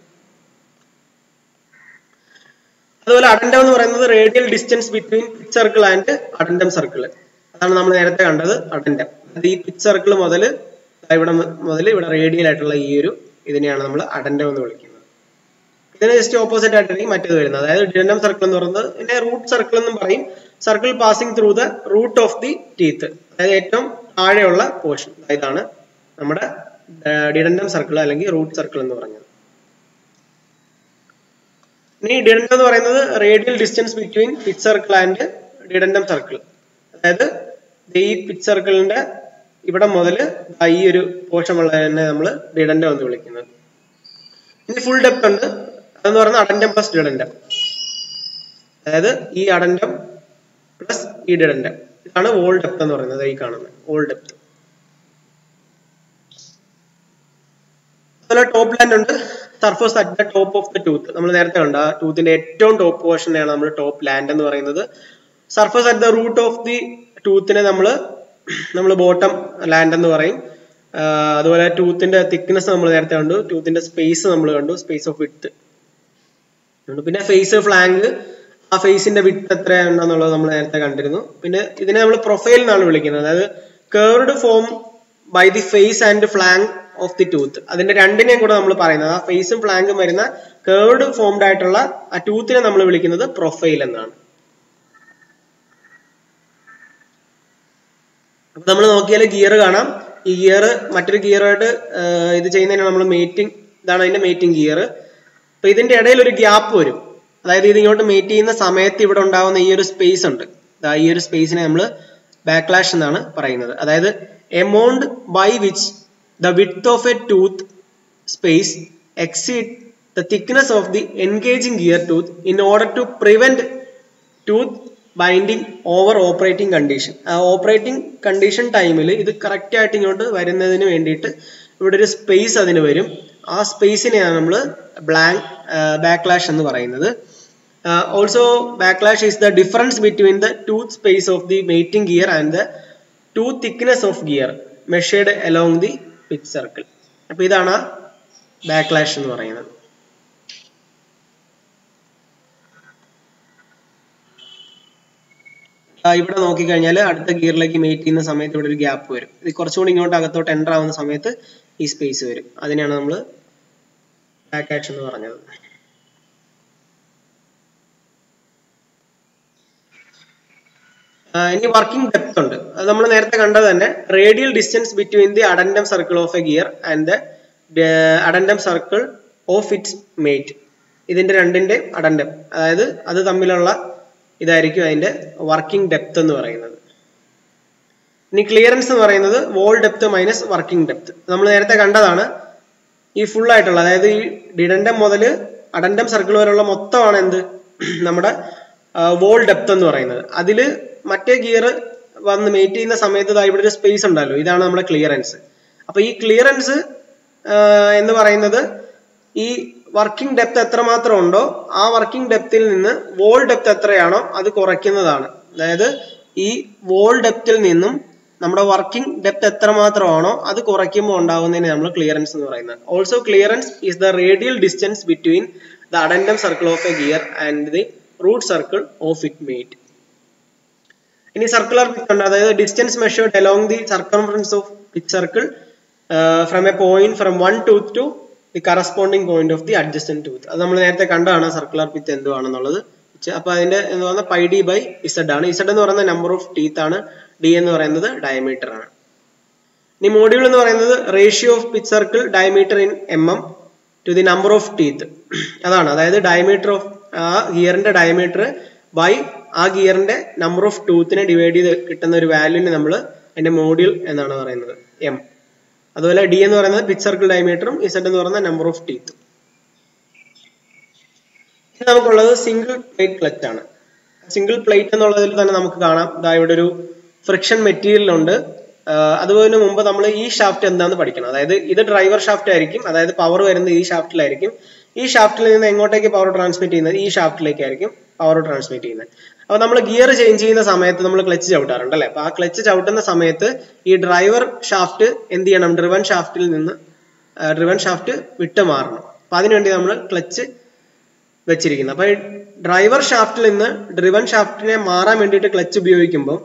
അതുപോലെ അഡൻഡം എന്ന് പറയുന്നത് radial distance between pitch circle and addendum circle അതാണ് നമ്മൾ നേരത്തെ കണ്ടത് അഡൻഡം അത് ഈ പിച്ച് സർക്കിൾ മുതൽ ഇവിടെ മുതൽ ഇവിടെ റേഡിയൽ ആയിട്ടുള്ള ഈ ഒരു ഇതിനെയാണ് നമ്മൾ അഡൻഡം എന്ന് വിളിക്കുന്നത് ഇതിന് ജസ്റ്റ് ഓപ്പോസിറ്റ് ആയിട്ടായിരിക്കും മറ്റേത് വരുന്നത് അതായത് ഡിഡൻഡം സർക്കിൾ എന്ന് പറയുന്നത് ഇതിനെ റൂട്ട് സർക്കിൾ എന്നും പറയും circle passing through the root of the teeth അതായത് ഏറ്റവും താഴെയുള്ള പോർഷൻ ഇതാണ് നമ്മുടെ ഡിഡൻഡം സർക്കിൾ അല്ലെങ്കിൽ റൂട്ട് സർക്കിൾ എന്ന് പറഞ്ഞത് ഇനി ഡിഡൻഡം എന്ന് പറയുന്നത് radial distance between pitch circle and dedendum circle അതായത് ദേ ഈ പിച്ച് സർക്കിളിന്റെ ഇവിടെ മുതൽ ഈ ഒരു പോർഷൻ ഉള്ളതിനെ നമ്മൾ ഡിഡൻഡം എന്ന് വിളിക്കുന്നത് ഇനി ഫുൾ ഡെപ്ത് ഉണ്ട് അതെന്ന് പറയുന്നത് അഡൻഡം പ്ലസ് ഡിഡൻഡം അതായത് ഈ അഡൻഡം പ്ലസ് ഈ ഡിഡൻഡം ഇതാണ് വോൾ ഡെപ്ത് എന്ന് പറയുന്നത് ഈ കാണുന്നത് വോൾ ഡെപ്ത് അതുപോലെ ടോപ്പ് ലാൻഡ് ഉണ്ട് surface at the top of the tooth നമ്മൾ നേരത്തെ കണ്ട ആ ടൂത്തിന്റെ ഏറ്റവും ടോപ്പ് പോർഷനെയാണ് നമ്മൾ ടോപ്പ് ലാൻഡ് എന്ന് പറയുന്നത് surface at the root of the ടൂത്തിനെ നമ്മൾ നമ്മൾ ബോട്ടം ലാൻഡ് എന്ന് പറയും ആഹ് അതുപോലെ ടൂത്തിന്റെ തിക്നെസ് നമ്മൾ നേരത്തെ കണ്ടു ടൂത്തിന്റെ സ്പേസ് നമ്മൾ കണ്ടു സ്പേസ് ഓഫ് വിട്ട് പിന്നെ ഫേസ് ഫ്ലാങ്ക് ആ ഫേസിന്റെ വിട്ട് എത്ര ഉണ്ടെന്നുള്ളത് നമ്മൾ നേരത്തെ കണ്ടിരുന്നു പിന്നെ ഇതിനെ നമ്മൾ പ്രൊഫൈൽ എന്നാണ് വിളിക്കുന്നത് അതായത് curved form by the face and flank of the tooth അതിന്റെ രണ്ടിനെയും കൂടെ നമ്മൾ പറയുന്നത് ആ ഫേസും ഫ്ലാങ്കും വരുന്ന കേർഡ് ഫോംഡ് ആയിട്ടുള്ള ആ ടൂത്തിനെ നമ്മൾ വിളിക്കുന്നത് പ്രൊഫൈൽ എന്നാണ് അപ്പൊ നമ്മൾ നോക്കിയാൽ ഗിയർ കാണാം ഈ ഗിയർ മറ്റൊരു ഗിയറുമായിട്ട് ഇത് ചെയ്യുന്നതിനാണ് നമ്മൾ മേറ്റിംഗ് ഇതാണ് അതിന്റെ മേറ്റിംഗ് ഗിയർ അപ്പൊ ഇതിന്റെ ഇടയിൽ ഒരു ഗ്യാപ്പ് വരും അതായത് ഇത് ഇങ്ങോട്ട് മേറ്റ് ചെയ്യുന്ന സമയത്ത് ഇവിടെ ഉണ്ടാവുന്ന ഈ ഒരു സ്പേസ് ഉണ്ട് ദാ ഈ ഒരു സ്പേസിനെ നമ്മൾ ബാക്ക്ലാഷ് എന്നാണ് പറയുന്നത് അതായത് amount by which the width of a tooth space exceed the thickness of the engaging gear tooth in order to prevent tooth binding over operating condition ആ ഓപ്പറേറ്റിംഗ് കണ്ടീഷൻ ടൈമിൽ ഇത് കറക്റ്റ് ആയിട്ട് ഇങ്ങോട്ട് വരുന്നതിന് വേണ്ടിയിട്ട് ഇവിടെ ഒരു സ്പേസ് അതിന് വരും ആ സ്പേസിനെയാണ് നമ്മൾ ബ്ലാങ്ക് ബാക്ക്ലാഷ് എന്ന് പറയുന്നത് also backlash is the difference between the tooth space of the mating gear and the tooth thickness of gear measured along the pitch circle അപ്പൊ ഇതാണ് ബാക്ക്ലാഷ് എന്ന് പറയുന്നത് ആ, ഇവിടെ നോക്കിക്കഴിഞ്ഞാൽ അടുത്ത ഗിയറിലേക്ക് മേറ്റ് ചെയ്യുന്ന സമയത്ത് ഇവിടെ ഒരു ഗ്യാപ്പ് വരും ഇത് കുറച്ചുകൂടി ഇങ്ങോട്ട് അകത്തോട്ട് എൻ്റർ ആവുന്ന സമയത്ത് ഈ സ്പേസ് വരും അതിനെയാണ് നമ്മൾ ബാക്ക് ആക്ഷൻ എന്ന് പറഞ്ഞത് ആ, ഇനി വർക്കിംഗ് ഡെപ്ത് ഉണ്ട് അത് നമ്മൾ നേരത്തെ കണ്ടത് തന്നെ radial distance between the addendum circle of a gear and the addendum circle of its mate ഇതിന്റെ രണ്ടിന്റെ അഡൻഡം അതായത് അത് തമ്മിലുള്ള ഇതായിരിക്കും അതിന്റെ വർക്കിംഗ് ഡെപ്ത് എന്ന് പറയുന്നത് ഇനി ക്ലിയറൻസ് എന്ന് പറയുന്നത് whole depth minus working depth നമ്മൾ നേരത്തെ കണ്ടതാണ് ഈ ഫുൾ ആയിട്ടുള്ള അതായത് ഈ ഡിഡൻഡം മുതൽ അഡൻഡം സർക്കിൾ വരെയുള്ള മൊത്തമാണ് എന്ത് നമ്മുടെ വോൾ ഡെപ്ത് എന്ന് പറയുന്നത് അതിൽ മറ്റേ ഗിയർ വന്ന് മേറ്റ് ചെയ്യുന്ന സമയത്ത് ദാ ഇവിടെ ഒരു സ്പേസ് ഉണ്ടല്ലോ ഇതാണ് നമ്മുടെ ക്ലിയറൻസ് അപ്പൊ ഈ ക്ലിയറൻസ് എന്ന് പറയുന്നത് ഈ വർക്കിംഗ് ഡെപ്ത് എത്രമാത്രം ഉണ്ടോ ആ വർക്കിംഗ് ഡെപ്തിൽ നിന്ന് വോൾ ഡെപ്ത് എത്രയാണോ അത് കുറയ്ക്കുന്നതാണ് അതായത് ഈ വോൾ ഡെപ്തിൽ നിന്നും നമ്മുടെ വർക്കിംഗ് ഡെപ്ത് എത്രമാത്രമാണോ അത് കുറയ്ക്കുമ്പോൾ ഉണ്ടാവുന്നതിനെ നമ്മൾ ക്ലിയറൻസ് എന്ന് പറയുന്നത് also clearance is the radial distance between the addendum circle of a gear and the root circle of it mate ഇനി സർക്കുലർ പിച്ച് ഉണ്ട് അതായത് distance measured along the circumference of pitch circle from a point from one tooth to the corresponding point of the adjacent tooth അത് നമ്മൾ നേരത്തെ കണ്ടതാണ് circular pitch എന്തുവാണെന്നുള്ളത് അപ്പൊ അതിന്റെ എന്ന് പറഞ്ഞാൽ പൈ ഡി ബൈ ഇസഡ് ആണ് ഇസഡ് എന്ന് പറയുന്നത് നമ്പർ ഓഫ് ടീത്ത് ആണ് ഡി എന്ന് പറയുന്നത് ഡയമീറ്റർ ആണ് ഇനി മോഡ്യൂൾ എന്ന് പറയുന്നത് ratio of pitch circle diameter in M M to the number of teeth അതാണ് അതായത് ഡയമീറ്റർ ഓഫ് ആ ഗിയറിന്റെ ഡയമീറ്റർ ബൈ ആ ഗിയറിന്റെ നമ്പർ ഓഫ് ടൂത്തിനെ ഡിവൈഡ് ചെയ്ത് കിട്ടുന്ന ഒരു വാല്യൂവിനെ നമ്മൾ അതിന്റെ മോഡ്യൂൾ എന്നാണ് പറയുന്നത് എം അതുപോലെ ഡി എന്ന് പറയുന്നത് പിച്ച് സർക്കിൾ ഡയമീറ്ററും ഇസഡ് എന്ന് പറയുന്നത് നമ്പർ ഓഫ് ടീത്തും ഇനി നമുക്കുള്ളത് സിംഗിൾ പ്ലേറ്റ് ക്ലച്ച് ആണ് സിംഗിൾ പ്ലേറ്റ് എന്നുള്ളതിൽ തന്നെ നമുക്ക് കാണാം ഇതാ ഇവിടെ ഒരു ഫ്രിക്ഷൻ മെറ്റീരിയൽ ഉണ്ട് അതുപോലെ മുമ്പ് നമ്മൾ ഈ ഷാഫ്റ്റ് എന്താണെന്ന് പഠിക്കണം അതായത് ഇത് ഡ്രൈവർ ഷാഫ്റ്റ് ആയിരിക്കും അതായത് പവർ വരുന്നത് ഈ ഷാഫ്റ്റിലായിരിക്കും ഈ ഷാഫ്റ്റിൽ നിന്ന് എങ്ങോട്ടേക്ക് പവർ ട്രാൻസ്മിറ്റ് ചെയ്യുന്നത് ഈ ഷാഫ്റ്റിലേക്കായിരിക്കും പവർ ട്രാൻസ്മിറ്റ് ചെയ്യുന്നത് അപ്പൊ നമ്മൾ ഗിയർ ചേഞ്ച് ചെയ്യുന്ന സമയത്ത് നമ്മൾ ക്ലച്ച് ചവിട്ടാറുണ്ട് അല്ലെ അപ്പൊ ആ ക്ലച്ച് ചവിട്ടുന്ന സമയത്ത് ഈ ഡ്രൈവർ ഷാഫ്റ്റ് എന്ത് ചെയ്യണം ഡ്രിവൻ ഷാഫ്റ്റിൽ നിന്ന് ഡ്രിവൻ ഷാഫ്റ്റ് വിട്ട് മാറണം അപ്പൊ അതിനുവേണ്ടി നമ്മൾ ക്ലച്ച് വെച്ചിരിക്കുന്നത് അപ്പൊ ഡ്രൈവർ ഷാഫ്റ്റിൽ നിന്ന് ഡ്രിവൻ ഷാഫ്റ്റിനെ മാറാൻ വേണ്ടിയിട്ട് ക്ലച്ച് ഉപയോഗിക്കുമ്പോൾ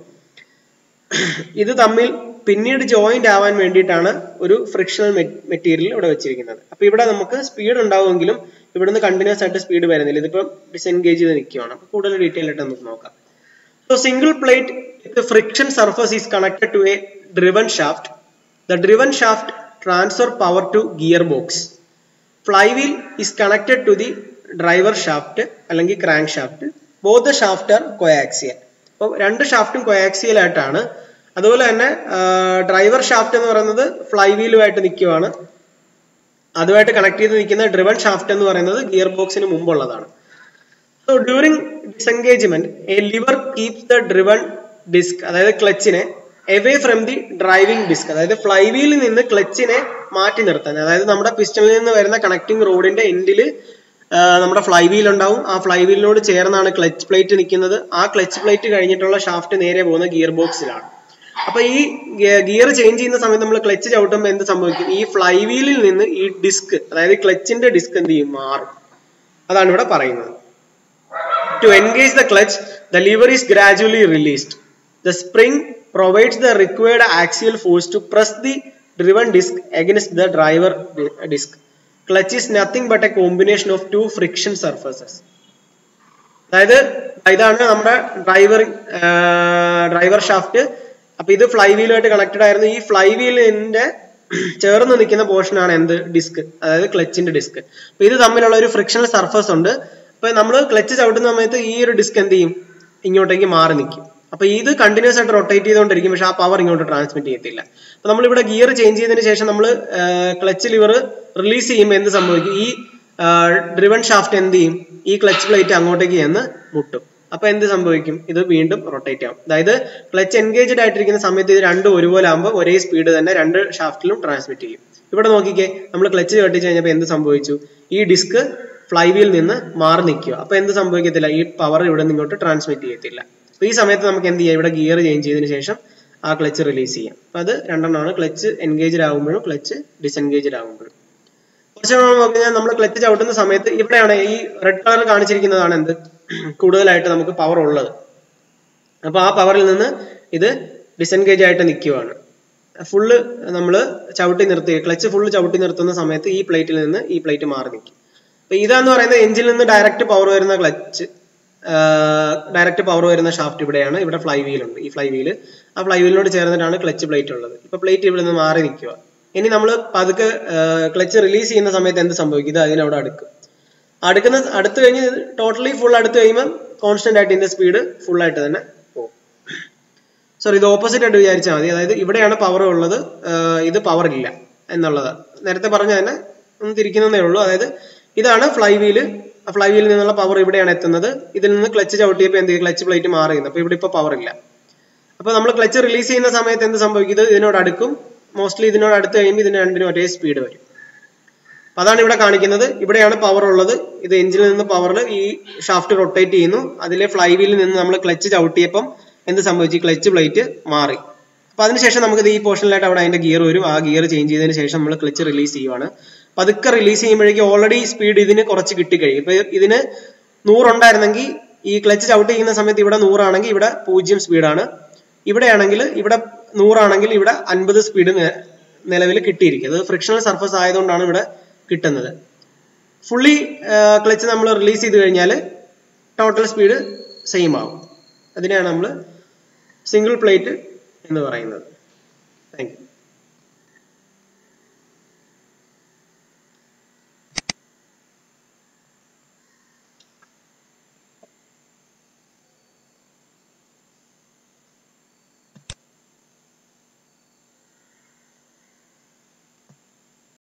ഇത് തമ്മിൽ പിന്നീട് ജോയിന്റ് ആവാൻ വേണ്ടിയിട്ടാണ് ഒരു ഫ്രിക്ഷണൽ മെറ്റീരിയൽ ഇവിടെ വെച്ചിരിക്കുന്നത് അപ്പൊ ഇവിടെ നമുക്ക് സ്പീഡ് ഉണ്ടാവുമെങ്കിലും ഇവിടുന്ന് കണ്ടിന്യൂസ് ആയിട്ട് സ്പീഡ് വരുന്നില്ല ഇതിപ്പോ ഡിസെൻഗേജ് ചെയ്ത് നിൽക്കുകയാണ് അപ്പൊ കൂടുതൽ ഡീറ്റെയിൽ ആയിട്ട് നമുക്ക് നോക്കാം so single plate with friction surface is connected to a driven shaft the driven shaft transfer power to gear box flywheel is connected to the driver shaft അല്ലെങ്കിൽ crank shaft both the shaft are coaxial അപ്പോൾ രണ്ട് ഷാഫ്റ്റും coaxial ആയിട്ടാണ് അതുപോലെ തന്നെ driver shaft എന്ന് പറയുന്നത് fly വീലുമായിട്ട് നിൽക്കുവാണ് അതുമായിട്ട് കണക്ട് ചെയ്ത് നിൽക്കുന്ന ഡ്രിവൺ ഷാഫ്റ്റ് എന്ന് പറയുന്നത് ഗിയർ ബോക്സിന് മുമ്പുള്ളതാണ് so during disengagement a lever keeps the driven disc അതായത് ക്ലച്ചിനെ away from the driving disc അതായത് ഫ്ലൈ വീലിൽ നിന്ന് ക്ലച്ചിനെ മാറ്റി നിർത്താൻ അതായത് നമ്മുടെ പിസ്റ്റണിൽ നിന്ന് വരുന്ന കണക്ടിംഗ് റോഡിന്റെ എൻഡിൽ നമ്മുടെ ഫ്ലൈ വീൽ ഉണ്ടാവും ആ ഫ്ലൈ വീലിനോട് ചേർന്നാണ് ക്ലച്ച് പ്ലേറ്റ് നിൽക്കുന്നത് ആ ക്ലച്ച് പ്ലേറ്റ് കഴിഞ്ഞിട്ടുള്ള ഷാഫ്റ്റ് നേരെ പോകുന്ന ഗിയർ ബോക്സിലാണ് അപ്പൊ ഈ ഗിയർ ചേഞ്ച് ചെയ്യുന്ന സമയത്ത് നമ്മൾ ക്ലച്ച് ചവിട്ടുമ്പോൾ എന്ത് സംഭവിക്കും ഈ ഫ്ലൈ വീലിൽ നിന്ന് ഈ ഡിസ്ക് അതായത് ക്ലച്ചിന്റെ ഡിസ്ക് എന്ത് ചെയ്യും മാറും അതാണ് ഇവിടെ പറയുന്നത് to engage the clutch the lever is gradually released the spring provides the required axial force to press the driven disc against the driver disc clutch is nothing but a combination of two friction surfaces അതായത് ഇതാണ് നമ്മുടെ driver driver shaft അപ്പൊ ഇത് fly വീലുമായിട്ട് connected ആയിരുന്നു ഈ fly വീലിന്റെ ചേർന്ന് നിൽക്കുന്ന portion ആണ് എന്ത് ഡിസ്ക് അതായത് ക്ലച്ചിന്റെ ഡിസ്ക് അപ്പൊ ഇത് തമ്മിലുള്ള ഒരു ഫ്രിക്ഷണൽ സർഫസ് ഉണ്ട് അപ്പൊ നമ്മൾ ക്ലച്ച് ചവിട്ടുന്ന സമയത്ത് ഈ ഒരു ഡിസ്ക് എന്ത് ചെയ്യും ഇങ്ങോട്ടേക്ക് മാറി നിൽക്കും അപ്പൊ ഇത് കണ്ടിന്യൂസ് ആയിട്ട് റൊട്ടേറ്റ് ചെയ്തുകൊണ്ടിരിക്കും പക്ഷെ ആ പവർ ഇങ്ങോട്ട് ട്രാൻസ്മിറ്റ് ചെയ്യത്തില്ല അപ്പൊ നമ്മൾ ഇവിടെ ഗിയർ ചേഞ്ച് ചെയ്തതിന് ശേഷം നമ്മൾ ക്ലച്ച് ലിവർ റിലീസ് ചെയ്യുമ്പോൾ എന്ത് സംഭവിക്കും ഈ ഡ്രിവൺ ഷാഫ്റ്റ് എന്ത് ചെയ്യും ഈ ക്ലച്ച് പ്ലേറ്റ് അങ്ങോട്ടേക്ക് ചെന്ന് മുട്ടും അപ്പൊ എന്ത് സംഭവിക്കും ഇത് വീണ്ടും റൊട്ടേറ്റ് ആവും അതായത് ക്ലച്ച് എൻഗേജ്ഡ് ആയിട്ടിരിക്കുന്ന സമയത്ത് ഇത് രണ്ടും ഒരുപോലെ ആകുമ്പോൾ ഒരേ സ്പീഡ് തന്നെ രണ്ട് ഷാഫ്റ്റിലും ട്രാൻസ്മിറ്റ് ചെയ്യും ഇവിടെ നോക്കിക്കേ നമ്മൾ ക്ലച്ച് കെട്ടിച്ച് കഴിഞ്ഞപ്പോൾ എന്ത് സംഭവിച്ചു ഈ ഡിസ്ക് ഫ്ലൈ വീൽ നിന്ന് മാറി നിൽക്കുക അപ്പൊ എന്ത് സംഭവിക്കത്തില്ല ഈ പവർ ഇവിടെ നിന്ന് ഇങ്ങോട്ട് ട്രാൻസ്മിറ്റ് ചെയ്യത്തില്ല അപ്പൊ ഈ സമയത്ത് നമുക്ക് എന്ത് ചെയ്യാം ഇവിടെ ഗിയർ ചേഞ്ച് ചെയ്തതിന് ശേഷം ആ ക്ലച്ച് റിലീസ് ചെയ്യാം അപ്പൊ അത് രണ്ടെണ്ണമാണ് ക്ലച്ച് എൻഗേജ്ഡ് ആകുമ്പോഴും ക്ലച്ച് ഡിസെൻഗേജ്ഡ് ആകുമ്പോഴും കുറച്ച് നോക്കിയാൽ നമ്മൾ ക്ലച്ച് ചവിട്ടുന്ന സമയത്ത് ഇവിടെയാണ് ഈ റെഡ് കളർ കാണിച്ചിരിക്കുന്നതാണ് എന്ത് കൂടുതലായിട്ട് നമുക്ക് പവർ ഉള്ളത് അപ്പൊ ആ പവറിൽ നിന്ന് ഇത് ഡിസെൻഗേജ് ആയിട്ട് നിൽക്കുവാണ് ഫുള്ള് നമ്മൾ ചവിട്ടി നിർത്തി ക്ലച്ച് ഫുള്ള് ചവിട്ടി നിർത്തുന്ന സമയത്ത് ഈ പ്ലേറ്റിൽ നിന്ന് ഈ പ്ലേറ്റ് മാറി നിൽക്കും അപ്പൊ ഇതാന്ന് പറയുന്നത് എഞ്ചിനിൽ നിന്ന് ഡയറക്റ്റ് പവർ വരുന്ന ക്ലച്ച് ഡയറക്റ്റ് പവർ വരുന്ന ഷാഫ്റ്റ് ഇവിടെയാണ് ഇവിടെ ഫ്ലൈ വീൽ ഉണ്ട് ഈ ഫ്ലൈ വീല് ആ ഫ്ലൈ വീലിനോട് ചേർന്നിട്ടാണ് ക്ലച്ച് പ്ലേറ്റ് ഉള്ളത് ഇപ്പൊ പ്ലേറ്റ് ഇവിടെ നിന്ന് മാറി നിൽക്കുക ഇനി നമ്മൾ പതുക്കെ ക്ലച്ച് റിലീസ് ചെയ്യുന്ന സമയത്ത് എന്ത് സംഭവിക്കും ഇത് അതിനവിടെ അടുക്കും അടുക്കുന്ന അടുത്ത് കഴിഞ്ഞ് ടോട്ടലി ഫുൾ അടുത്ത് കഴിയുമ്പോൾ കോൺസ്റ്റന്റ് ആയിട്ട് ഇതിന്റെ സ്പീഡ് ഫുൾ ആയിട്ട് തന്നെ പോകും സോറി ഇത് ഓപ്പോസിറ്റ് ആയിട്ട് വിചാരിച്ചാൽ മതി അതായത് ഇവിടെയാണ് പവർ ഉള്ളത് ഇത് പവർ ഇല്ല എന്നുള്ളത് നേരത്തെ പറഞ്ഞ തന്നെ ഒന്ന് തിരിക്കുന്നതേ ഉള്ളൂ അതായത് ഇതാണ് ഫ്ലൈ വീല് ഫ്ലൈ വീലിൽ നിന്നുള്ള പവർ ഇവിടെയാണ് എത്തുന്നത് ഇതിൽ നിന്ന് ക്ലച്ച് ചവിട്ടിയപ്പോൾ എന്ത് ക്ലച്ച് പ്ലേറ്റ് മാറിയുന്നു അപ്പൊ ഇവിടെ ഇപ്പോൾ പവർ ഇല്ല അപ്പൊ നമ്മൾ ക്ലച്ച് റിലീസ് ചെയ്യുന്ന സമയത്ത് എന്ത് സംഭവിക്കും ഇത് ഇതിനോട് അടുക്കും മോസ്റ്റ്ലി ഇതിനോട് അടുത്ത് കഴിയുമ്പോൾ ഇതിന് രണ്ടിനും ഒരേ സ്പീഡ് വരും അപ്പൊ അതാണ് ഇവിടെ കാണിക്കുന്നത് ഇവിടെയാണ് പവർ ഉള്ളത് ഇത് എഞ്ചിനിൽ നിന്ന് പവറിൽ ഈ ഷാഫ്റ്റ് റൊട്ടേറ്റ് ചെയ്യുന്നു അതിലെ ഫ്ലൈ വീലിൽ നിന്ന് നമ്മൾ ക്ലച്ച് ചവിട്ടിയപ്പം എന്ത് സംഭവിച്ചു ക്ലച്ച് പ്ലേറ്റ് മാറി അപ്പൊ അതിനുശേഷം നമുക്ക് ഈ പോർഷനിലായിട്ട് അവിടെ അതിന്റെ ഗിയർ വരും ആ ഗിയർ ചേഞ്ച് ചെയ്തതിന് ശേഷം നമ്മൾ ക്ലച്ച് റിലീസ് ചെയ്യുവാണ് പതുക്കെ റിലീസ് ചെയ്യുമ്പോഴേക്കും ഓൾറെഡി സ്പീഡ് ഇതിന് കുറച്ച് കിട്ടിക്കഴിയും ഇപ്പൊ ഇതിന് നൂറുണ്ടായിരുന്നെങ്കിൽ ഈ ക്ലച്ച് ചവിട്ടി ചെയ്യുന്ന സമയത്ത് ഇവിടെ നൂറാണെങ്കിൽ ഇവിടെ പൂജ്യം സ്പീഡാണ് ഇവിടെയാണെങ്കിൽ ഇവിടെ നൂറാണെങ്കിൽ ഇവിടെ അൻപത് സ്പീഡ് നിലവിൽ കിട്ടിയിരിക്കും അത് ഫ്രിക്ഷണൽ സർഫസ് ആയതുകൊണ്ടാണ് ഇവിടെ കിട്ടുന്നത് ഫുള്ളി ക്ലച്ച് നമ്മൾ റിലീസ് ചെയ്ത് കഴിഞ്ഞാൽ ടോട്ടൽ സ്പീഡ് സെയിം ആവും അതിനെയാണ് നമ്മൾ സിംഗിൾ പ്ലേറ്റ് എന്ന് പറയുന്നത് താങ്ക് യു